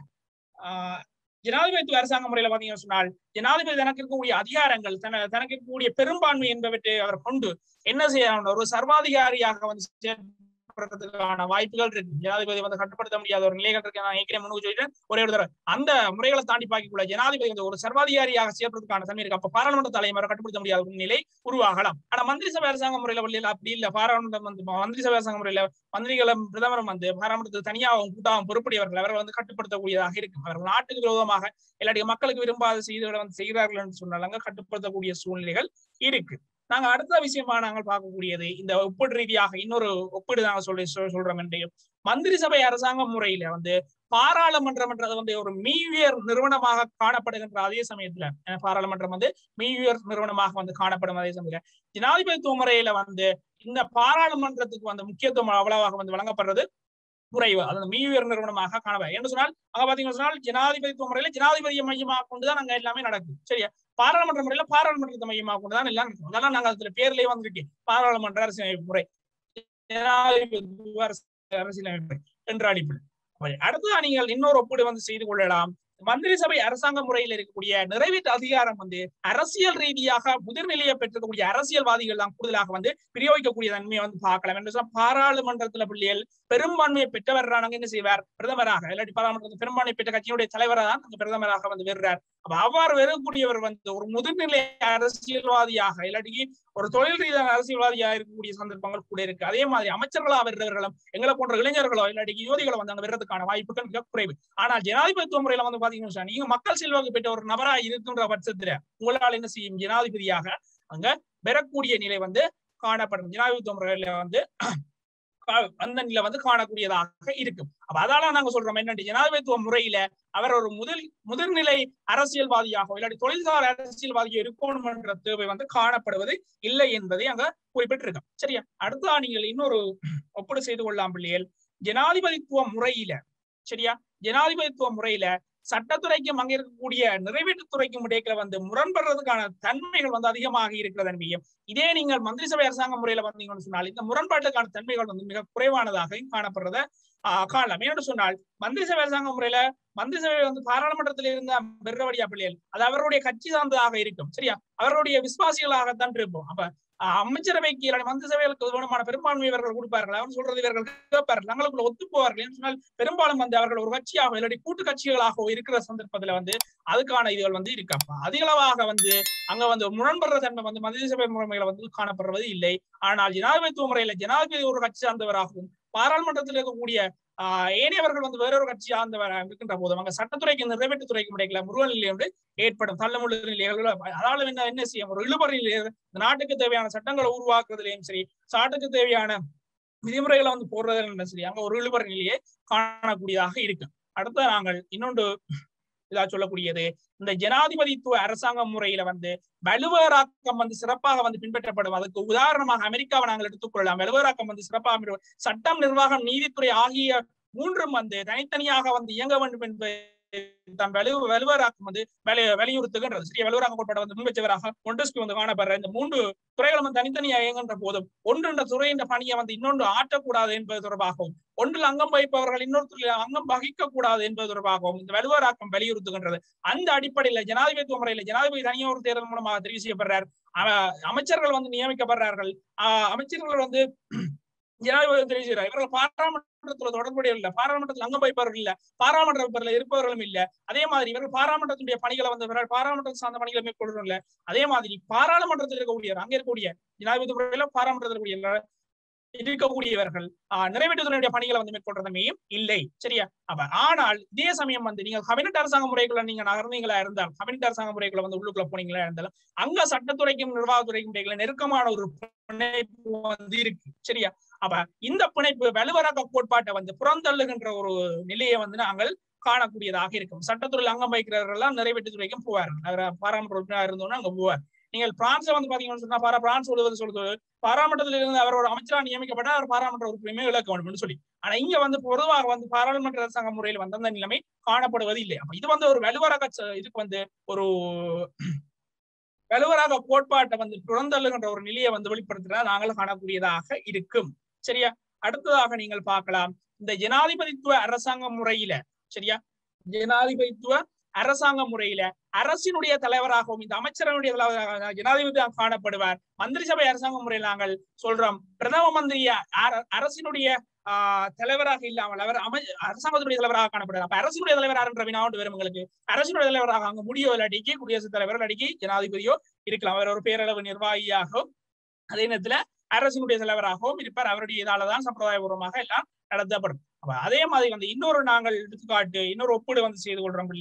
ஆஹ் ஜனாதிபதி அரசாங்க முறையில பாத்தீங்கன்னு சொன்னால் ஜனாதிபதி தனக்கு இருக்கக்கூடிய அதிகாரங்கள் தன தனக்கு இருக்கக்கூடிய பெரும்பான்மை என்பவற்றை அவர் கொண்டு என்ன செய்யணும் ஒரு சர்வாதிகாரியாக வந்து செயல்படுறதுக்கான வாய்ப்புகள் இருக்கு ஜனாதிபதி வந்து கட்டுப்படுத்த முடியாத ஒரு நிலைகள் இருக்கு நான் ஏற்கனவே முன்னுக்கு சொல்லிட்டேன் ஒரே ஒரு தடவை அந்த முறைகளை தாண்டி பார்க்கக்குள்ள ஜனாதிபதி வந்து ஒரு சர்வாதிகாரியாக செயல்படுறதுக்கான தன்மை இருக்கு அப்ப பாராளுமன்ற தலைமுறை கட்டுப்படுத்த முடியாத ஒரு நிலை உருவாகலாம் ஆனா மந்திரி சபை அரசாங்க முறையில வழியில அப்படி இல்ல பாராளுமன்றம் வந்து மந்திரி சபை அரசாங்க முறையில மந்திரிகளும் பிரதமரும் வந்து பாராளுமன்றத்தில் தனியாகவும் கூட்டாகவும் பொறுப்புடையவர்கள் அவர்கள் வந்து கட்டுப்படுத்தக்கூடியதாக இருக்கும் அவர்கள் நாட்டுக்கு விரோதமாக இல்லாட்டி மக்களுக்கு விரும்பாத செய்திகளை வந்து செய்கிறார்கள் என்று சொன்னாங்க கட்டுப்படுத்தக்கூடிய சூழ்நிலைகள் இருக்கு நாங்க அடுத்த விஷயமா நாங்கள் பார்க்கக்கூடியது இந்த ஒப்பீடு ரீதியாக இன்னொரு ஒப்பீடு நாங்க சொல்லி சொல்- சொல்றோம் என்று மந்திரி சபை அரசாங்க முறையில வந்து பாராளுமன்றம் என்றது வந்து ஒரு மீவியர் நிறுவனமாக காணப்படுகின்ற அதே சமயத்துல அஹ் பாராளுமன்றம் வந்து மீவியர் நிறுவனமாக வந்து காணப்படும் அதே சமயத்துல ஜனாதிபதித்துவ முறையில வந்து இந்த பாராளுமன்றத்துக்கு வந்து முக்கியத்துவம் அவ்வளவாக வந்து வழங்கப்படுறது குறைவு அது மீவியர் நிறுவனமாக காணப்படும் என்று சொன்னால் அங்க பாத்தீங்கன்னா சொன்னால் ஜனாதிபதித்துவ முறையில ஜனாதிபதியை மையமாக கொண்டுதான் அங்க எல்லாமே நடக்குது சரியா பாராளுமன்ற முறையில பாராளுமன்றத்தை மையமாக கொண்டுதான் எல்லாம் நடக்கும் அதெல்லாம் நாங்க அதுல பேர்லயே வந்திருக்கேன் பாராளுமன்ற அரசியலமைப்பு முறை ஜனாதிபதி அரசு- அரசியலமைப்பு என்ற அடிப்படை அப்ப அடுத்ததா நீங்கள் இன்னொரு ஒப்பீடு வந்து செய்து கொள்ளலாம் மந்திரி சபை அரசாங்க முறையில் இருக்கக்கூடிய நிறைவேற்று அதிகாரம் வந்து அரசியல் ரீதியாக முதிர்நிலையை பெற்றிருக்கக்கூடிய அரசியல்வாதிகள் தான் கூடுதலாக வந்து பிரயோகிக்கக்கூடிய தன்மையை வந்து பார்க்கலாம் என்று சொன்னா பாராளுமன்றத்துல பிள்ளைகள் பெரும்பான்மையை பெற்றவர் நாங்க என்ன செய்வார் பிரதமராக இல்லாட்டி பாராளுமன்றத்தில் பெரும்பான்மை பெற்ற கட்சியினுடைய தலைவராக தான் அங்க பிரதமராக வந்து வருகிறார் அப்ப அவ்வாறு வரக்கூடியவர் வந்து ஒரு முதுநிலை அரசியல்வாதியாக இல்லாட்டி ஒரு தொழில் ரீதியான அரசியல்வாதியாக இருக்கக்கூடிய சந்தர்ப்பங்கள் கூட இருக்கு அதே மாதிரி அமைச்சர்களா வருகிறவர்களும் எங்களை போன்ற இளைஞர்களோ இல்லாட்டி யுவதிகளோ வந்து அங்க வர்றதுக்கான வாய்ப்புகள் மிக குறைவு ஆனால் ஜனாதிபதித்துவ முறையில வந்து பாத்தீங்கன்னா வச்சுக்கோங்க, நீங்க மக்கள் செல்வாக்கு பெற்ற ஒரு நபரா இருக்கின்ற பட்சத்துல உங்களால் என்ன செய்யும் ஜனாதிபதியாக அங்க பெறக்கூடிய நிலை வந்து காணப்படும் ஜனாதிபதித்துவ முறையில வந்து கா- அந்த நிலை வந்து காணக்கூடியதாக இருக்கும் அப்ப அதால நாங்க சொல்றோம் என்னன்னு ஜனாதிபதித்துவ முறையில அவர் ஒரு முதல் முதிர்நிலை அரசியல்வாதியாக இல்லாட்டி தொழில்சார் அரசியல்வாதியாக இருக்கணும் என்ற தேவை வந்து காணப்படுவது இல்லை என்பதை அங்க குறிப்பிட்டிருக்கோம் சரியா அடுத்ததா நீங்கள் இன்னொரு ஒப்பீடு செய்து கொள்ளலாம் பிள்ளைகள் ஜனாதிபதித்துவ முறையில சரியா ஜனாதிபதித்துவ முறையில சட்டத்துறைக்கும் அங்க இருக்கக்கூடிய நிறைவேற்றுத்துறைக்கும் இடையில வந்து முரண்படுறதுக்கான தன்மைகள் வந்து அதிகமாக இருக்கிற தன்மையும் இதே நீங்கள் மந்திரி சபை அரசாங்க முறையில வந்தீங்கன்னு சொன்னால் இந்த முரண்பாட்டுக்கான தன்மைகள் வந்து மிக குறைவானதாக காணப்படுறத ஆஹ் காணலாம் ஏன்னு சொன்னால் மந்திரி சபை அரசாங்க முறையில மந்திரி சபை வந்து பாராளுமன்றத்தில் இருந்த பெருவடியா பிள்ளைகள் அது அவருடைய கட்சி சார்ந்ததாக இருக்கும் சரியா அவருடைய விசுவாசிகளாகத்தான் இருப்போம் அப்ப ஆஹ் அமைச்சரவைக்கு இல்லாட்டி மந்திரி சபைகளுக்கு வேணுமான பெரும்பான்மை இவர்கள் கொடுப்பார்கள் அவர் சொல்றது இவர்கள் கேட்பார்கள் தங்களுக்குள்ள ஒத்து போவார்கள் என்று சொன்னால் பெரும்பாலும் வந்து அவர்கள் ஒரு கட்சியாக இல்லாட்டி கூட்டு கட்சிகளாக இருக்கிற சந்தர்ப்பத்துல வந்து அதுக்கான இதுகள் வந்து இருக்கு அப்ப அதிகளவாக வந்து அங்க வந்து முரண்படுற தன்மை வந்து மந்திரி சபை முறைமைகளை வந்து காணப்படுறது இல்லை ஆனால் ஜனாதிபதித்துவ முறையில ஜனாதிபதி ஒரு கட்சி சார்ந்தவராகவும் பாராளுமன்றத்தில் இருக்கக்கூடிய ஆஹ் ஏனையவர்கள் வந்து வேறொரு கட்சி சார்ந்தவர் இருக்கின்ற போதும் அங்க சட்டத்துறைக்கு நிறைவேற்றுத்துறைக்கு இடையில முருகல் நிலை வந்து ஏற்படும் தள்ளமுள்ள நிலைகள் அதால என்ன என்ன செய்யும் ஒரு இழுபறி நிலை இந்த நாட்டுக்கு தேவையான சட்டங்களை உருவாக்குறதுலயும் சரி நாட்டுக்கு தேவையான விதிமுறைகளை வந்து போடுறதுல சரி அங்க ஒரு இழுபறி நிலையை காணக்கூடியதாக இருக்கு அடுத்த நாங்கள் இன்னொன்று இதா சொல்லக்கூடியது இந்த ஜனாதிபதித்துவ அரசாங்க முறையில வந்து வலுவராக்கம் வந்து சிறப்பாக வந்து பின்பற்றப்படும் அதுக்கு உதாரணமாக அமெரிக்காவை நாங்கள் எடுத்துக்கொள்ளலாம் வலுவராக்கம் வந்து சிறப்பாக பின்பற்ற- சட்டம் நிர்வாகம் நீதித்துறை ஆகிய மூன்றும் வந்து தனித்தனியாக வந்து இயங்க வேண்டும் என்பது தான் வலு வலுவராக்கம் வந்து வலி வலியுறுத்துகின்றது சிறிய வலுவராக்க கோட்பாடு வந்து முன்வச்சவராக ஒன்றுக்கு வந்து காணப்படுற இந்த மூன்று துறைகளும் வந்து தனித்தனியாக இயங்குகின்ற போதும் ஒன்று இந்த துறையின் பணியை வந்து இன்னொன்று ஆற்றக்கூடாது என்பது தொடர்பாகவும் ஒன்றில் அங்கம் வகிப்பவர்கள் இன்னொரு துறையில் அங்கம் வகிக்க கூடாது என்பது தொடர்பாகவும் இந்த வலுவராக்கம் வலியுறுத்துகின்றது அந்த அடிப்படையில ஜனாதிபதித்துவ முறையில ஜனாதிபதி தனியார் தேர்தல் மூலமாக தெரிவு செய்யப்படுறார் அஹ் அமைச்சர்கள் வந்து நியமிக்கப்படுறார்கள் ஆஹ் அமைச்சர்கள் வந்து ஜனாதிபதி தெரிவு செய்கிறார் இவர்கள் பாராளுமன்றத்துல தொடர்புடைய இல்ல பாராளுமன்றத்தில் அங்கம் வகிப்பவர்கள் இல்ல பாராளுமன்ற உறுப்பினர்கள் இருப்பவர்களும் இல்ல அதே மாதிரி இவர்கள் பாராளுமன்றத்துடைய பணிகளை வந்து இவர்கள் பாராளுமன்றம் சார்ந்த பணிகளை மேற்கொள்றதும் இல்ல அதே மாதிரி பாராளுமன்றத்தில் இருக்கக்கூடிய அங்க இருக்கக்கூடிய ஜனாதிபதி முறையில பாராளுமன்றத்தில் இருக்கக்கூடிய இருக்கக்கூடியவர்கள் ஆஹ் நிறைவேற்றுத்துறையுடைய பணிகளை வந்து மேற்கொள்றதுமையும் இல்லை சரியா அப்ப ஆனால் இதே சமயம் வந்து நீங்க கபினட் அரசாங்க முறைக்குள்ள நீங்க நகர்ந்தீங்களா இருந்தால் கபினட் அரசாங்க முறைக்குள்ள வந்து உள்ளுக்குள்ள போனீங்களா இருந்தாலும் அங்க சட்டத்துறைக்கும் நிர்வாகத்துறைக்கும் இடையில நெருக்கமான ஒரு பிணைப்பு வந்து இருக்கு சரியா அப்ப இந்த பிணைப்பு வலுவராக்க கோட்பாட்டை வந்து புறந்தள்ளுகின்ற ஒரு நிலையை வந்து நாங்கள் காணக்கூடியதாக இருக்கும் சட்டத்துறையில் அங்கம் வகிக்கிறவர்கள் எல்லாம் நிறைவேற்றுத்துறைக்கும் போவார்கள் அவர் பாராளுமன்ற உறுப்பினராக இருந்தோம்னா அங்க போவார் நீங்கள் பிரான்ஸ்ல வந்து பாத்தீங்கன்னு சொன்னா பாரா பிரான்ஸ் சொல்லுவது சொல்றது பாராளுமன்றத்தில் இருந்து அவர் ஒரு அமைச்சரா நியமிக்கப்பட்ட அவர் பாராளுமன்ற உறுப்பினமே இழக்க வேண்டும் சொல்லி ஆனா இங்க வந்து பொதுவாக வந்து பாராளுமன்ற அரசாங்க முறையில் வந்து அந்த நிலைமை காணப்படுவது இல்லை அப்ப இது வந்து ஒரு வலுவராக இதுக்கு வந்து ஒரு வலுவராக கோட்பாட்டை வந்து புறந்தள்ளுகின்ற ஒரு நிலையை வந்து வெளிப்படுத்துறதா நாங்கள் காணக்கூடியதாக இருக்கும் சரியா அடுத்ததாக நீங்கள் பார்க்கலாம் இந்த ஜனாதிபதித்துவ அரசாங்க முறையில சரியா ஜனாதிபதித்துவ அரசாங்க முறையில அரசினுடைய தலைவராகவும் இந்த அமைச்சரனுடைய தலைவராக ஜனாதிபதி காணப்படுவார் மந்திரி சபை அரசாங்க முறையில் நாங்கள் சொல்றோம் பிரதம மந்திரி அரசினுடைய ஆஹ் தலைவராக இல்லாமல் அவர் அமை அரசாங்கத்துடைய தலைவராக காணப்படுவார் அப்ப அரசினுடைய தலைவர் என்ற வினாண்டு வரும் உங்களுக்கு அரசினுடைய தலைவராக அங்க முடியோ இல்லாட்டிக்கு குடியரசுத் தலைவர் இல்லாட்டிக்கு ஜனாதிபதியோ இருக்கலாம் அவர் ஒரு பேரளவு நிர்வாகியாகவும் அதே நேரத்துல அரசினுடைய தலைவராகவும் இருப்பார் அவருடைய இதாலதான் சம்பிரதாயபூர்வமாக எல்லாம் நடத்தப்படும் அப்ப அதே மாதிரி வந்து இன்னொரு நாங்கள் எடுத்துக்காட்டு இன்னொரு ஒப்பீடு வந்து செய்து கொள்றோம் பிள்ளைகள்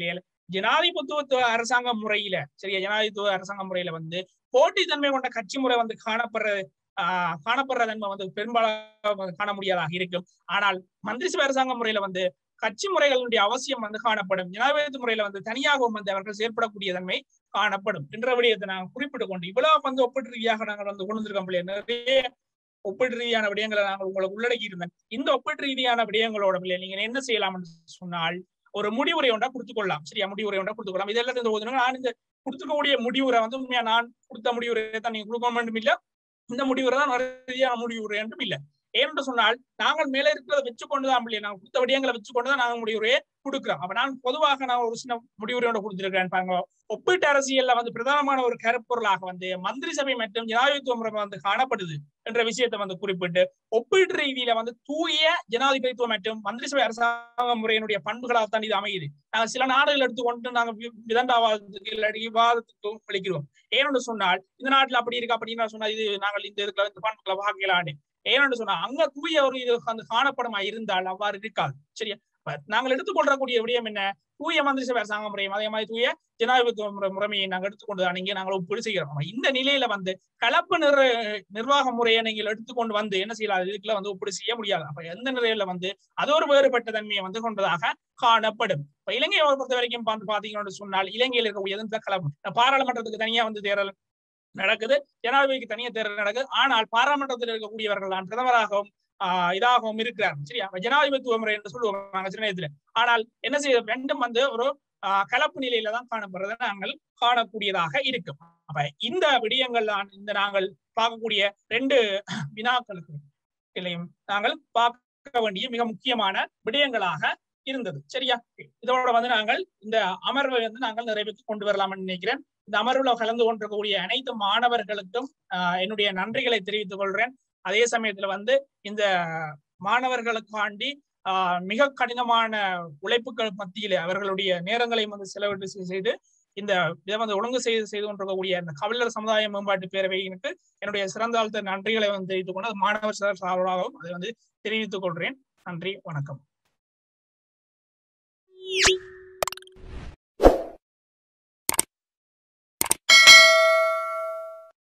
ஜனாதிபத்துவ அரசாங்க முறையில சரியா ஜனாதிபத்துவ அரசாங்க முறையில வந்து போட்டித்தன்மை கொண்ட கட்சி முறை வந்து காணப்படுற ஆஹ் காணப்படுற தன்மை வந்து பெரும்பாலாக காண முடியாதாக இருக்கும் ஆனால் மந்திரி சபை அரசாங்க முறையில வந்து கட்சி முறைகளுடைய அவசியம் வந்து காணப்படும் ஜனாதிபதி முறையில வந்து தனியாகவும் வந்து அவர்கள் செயல்படக்கூடிய தன்மை காணப்படும் என்ற விடயத்தை நாங்கள் குறிப்பிட்டு கொண்டு இவ்வளவு வந்து ஒப்பீட்டு ரீதியாக நாங்கள் வந்து கொண்டு வந்திருக்கோம் இல்லையா? நிறைய ஒப்பீட்டு ரீதியான விடயங்களை நாங்கள் உங்களுக்கு உள்ளடக்கி இருந்தேன் இந்த ஒப்பீட்டு ரீதியான விடயங்களோட இல்லையா நீங்க என்ன செய்யலாம் என்று சொன்னால் ஒரு முடிவுரை ஒன்றா கொடுத்துக்கொள்ளலாம் சரியா முடிவுரை ஒன்றா கொடுத்துக்கொள்ளலாம் இதெல்லாம் இந்த போது நான் இந்த கொடுத்துக்கக்கூடிய முடிவுரை வந்து உண்மையா நான் கொடுத்த முடிவுரை தான் நீங்க கொடுக்க வேண்டும் இல்ல இந்த முடிவுரை தான் ரீதியான முடிவுரை என்றும் இல்ல ஏனென்று சொன்னால் நாங்கள் மேல இருக்கிறத வச்சு கொண்டுதான் இல்லையா நாங்கள் கொடுத்த விடயங்களை வச்சு கொண்டுதான் நாங்கள் முடிவுரையை கொடுக்கிறோம் அப்ப நான் பொதுவாக நான் ஒரு சின்ன முடிவுரையோட கொடுத்திருக்கிறேன் பாருங்க ஒப்பீட்டு அரசியல்ல வந்து பிரதானமான ஒரு கருப்பொருளாக வந்து மந்திரி சபை மற்றும் ஜனாதிபதித்துவ முறை வந்து காணப்படுது என்ற விஷயத்தை வந்து குறிப்பிட்டு ஒப்பீட்டு ரீதியில வந்து தூய ஜனாதிபதித்துவம் மற்றும் மந்திரி சபை அரசாங்க முறையினுடைய பண்புகளாக தான் இது அமையுது நாங்க சில நாடுகள் எடுத்துக்கொண்டு நாங்க வி- விதண்டாவாதத்துக்கு இல்லாட்டி விவாதத்துக்கும் விളിக்கிறோம் ஏனென்று சொன்னால் இந்த நாட்டுல அப்படி இருக்கு அப்படின்னு சொன்னா இது நாங்கள் இந்த இதுல இந்த பண்புகளை வாங்கலான்னு ஏனென்று சொன்னா அங்க தூய ஒரு இது அந்த காணப்படமா இருந்தால் அவ்வாறு இருக்காது சரியா அப்ப நாங்கள் எடுத்துக்கொள்ளக்கூடிய விடயம் என்ன தூய மந்திரி சபை அரசாங்க முறையும் அதே மாதிரி தூய ஜனாதிபதித்துவ முறை முறைமையை நாங்கள் எடுத்துக்கொண்டுதான் இங்கே நாங்கள் ஒப்பீடு செய்கிறோம் அப்ப இந்த நிலையில வந்து கலப்பு நிற நிர்வாக முறையை நீங்கள் எடுத்துக்கொண்டு வந்து என்ன செய்யலாம் இதுக்குள்ள வந்து ஒப்பீடு செய்ய முடியாது அப்ப எந்த நிலையில வந்து அது ஒரு வேறுபட்ட தன்மையை வந்து கொண்டதாக காணப்படும் இப்ப இலங்கையை பொறுத்த வரைக்கும் பார்த்து பாத்தீங்கன்னு சொன்னால் இலங்கையில் இருக்கக்கூடிய இந்த கலப்பு பாராளுமன்றத்துக்கு தனியா வந்து தேர்தல் நடக்குது ஜனாதிபதிக்கு தனியா தேர்தல் நடக்குது ஆனால் பாராளுமன்றத்தில் இருக்கக்கூடியவர்கள் தான் பிரதமராகவும் ஆஹ் இதாகவும் இருக்கிறார் சரியா அப்ப ஜனாதிபதித்துவ முறை என்று சொல்லுவோம் நாங்க சின்ன நேரத்துல ஆனால் என்ன செய்ய ரெண்டும் வந்து ஒரு ஆஹ் கலப்பு நிலையில தான் காணப்படுறதை நாங்கள் காணக்கூடியதாக இருக்கும் அப்ப இந்த விடயங்கள் தான் இந்த நாங்கள் பார்க்கக்கூடிய ரெண்டு வினாக்களுக்கு இதையும் நாங்கள் பார்க்க வேண்டிய மிக முக்கியமான விடயங்களாக இருந்தது சரியா இதோட வந்து நாங்கள் இந்த அமர்வை வந்து நாங்கள் நிறைவேற்றி கொண்டு வரலாம்னு நினைக்கிறேன் இந்த அமர்வுல கலந்து கொண்டிருக்கக்கூடிய அனைத்து மாணவர்களுக்கும் ஆஹ் என்னுடைய நன்றிகளை தெரிவித்துக் கொள்கிறேன் அதே சமயத்துல வந்து இந்த மாணவர்களுக்காண்டி ஆஹ் மிக கடினமான உழைப்புகள் மத்தியிலே அவர்களுடைய நேரங்களை வந்து செலவிட்டு செய்- செய்து இந்த இதை வந்து ஒழுங்கு செய்து செய்து கொண்டிருக்கக்கூடிய இந்த கவிழர் சமுதாய மேம்பாட்டு பேரவையினுக்கு என்னுடைய சிறந்த ஆழ்த்த நன்றிகளை வந்து தெரிவித்துக் கொண்டு அது மாணவர் சார்பாகவும் அதை வந்து தெரிவித்துக் கொள்கிறேன் நன்றி வணக்கம்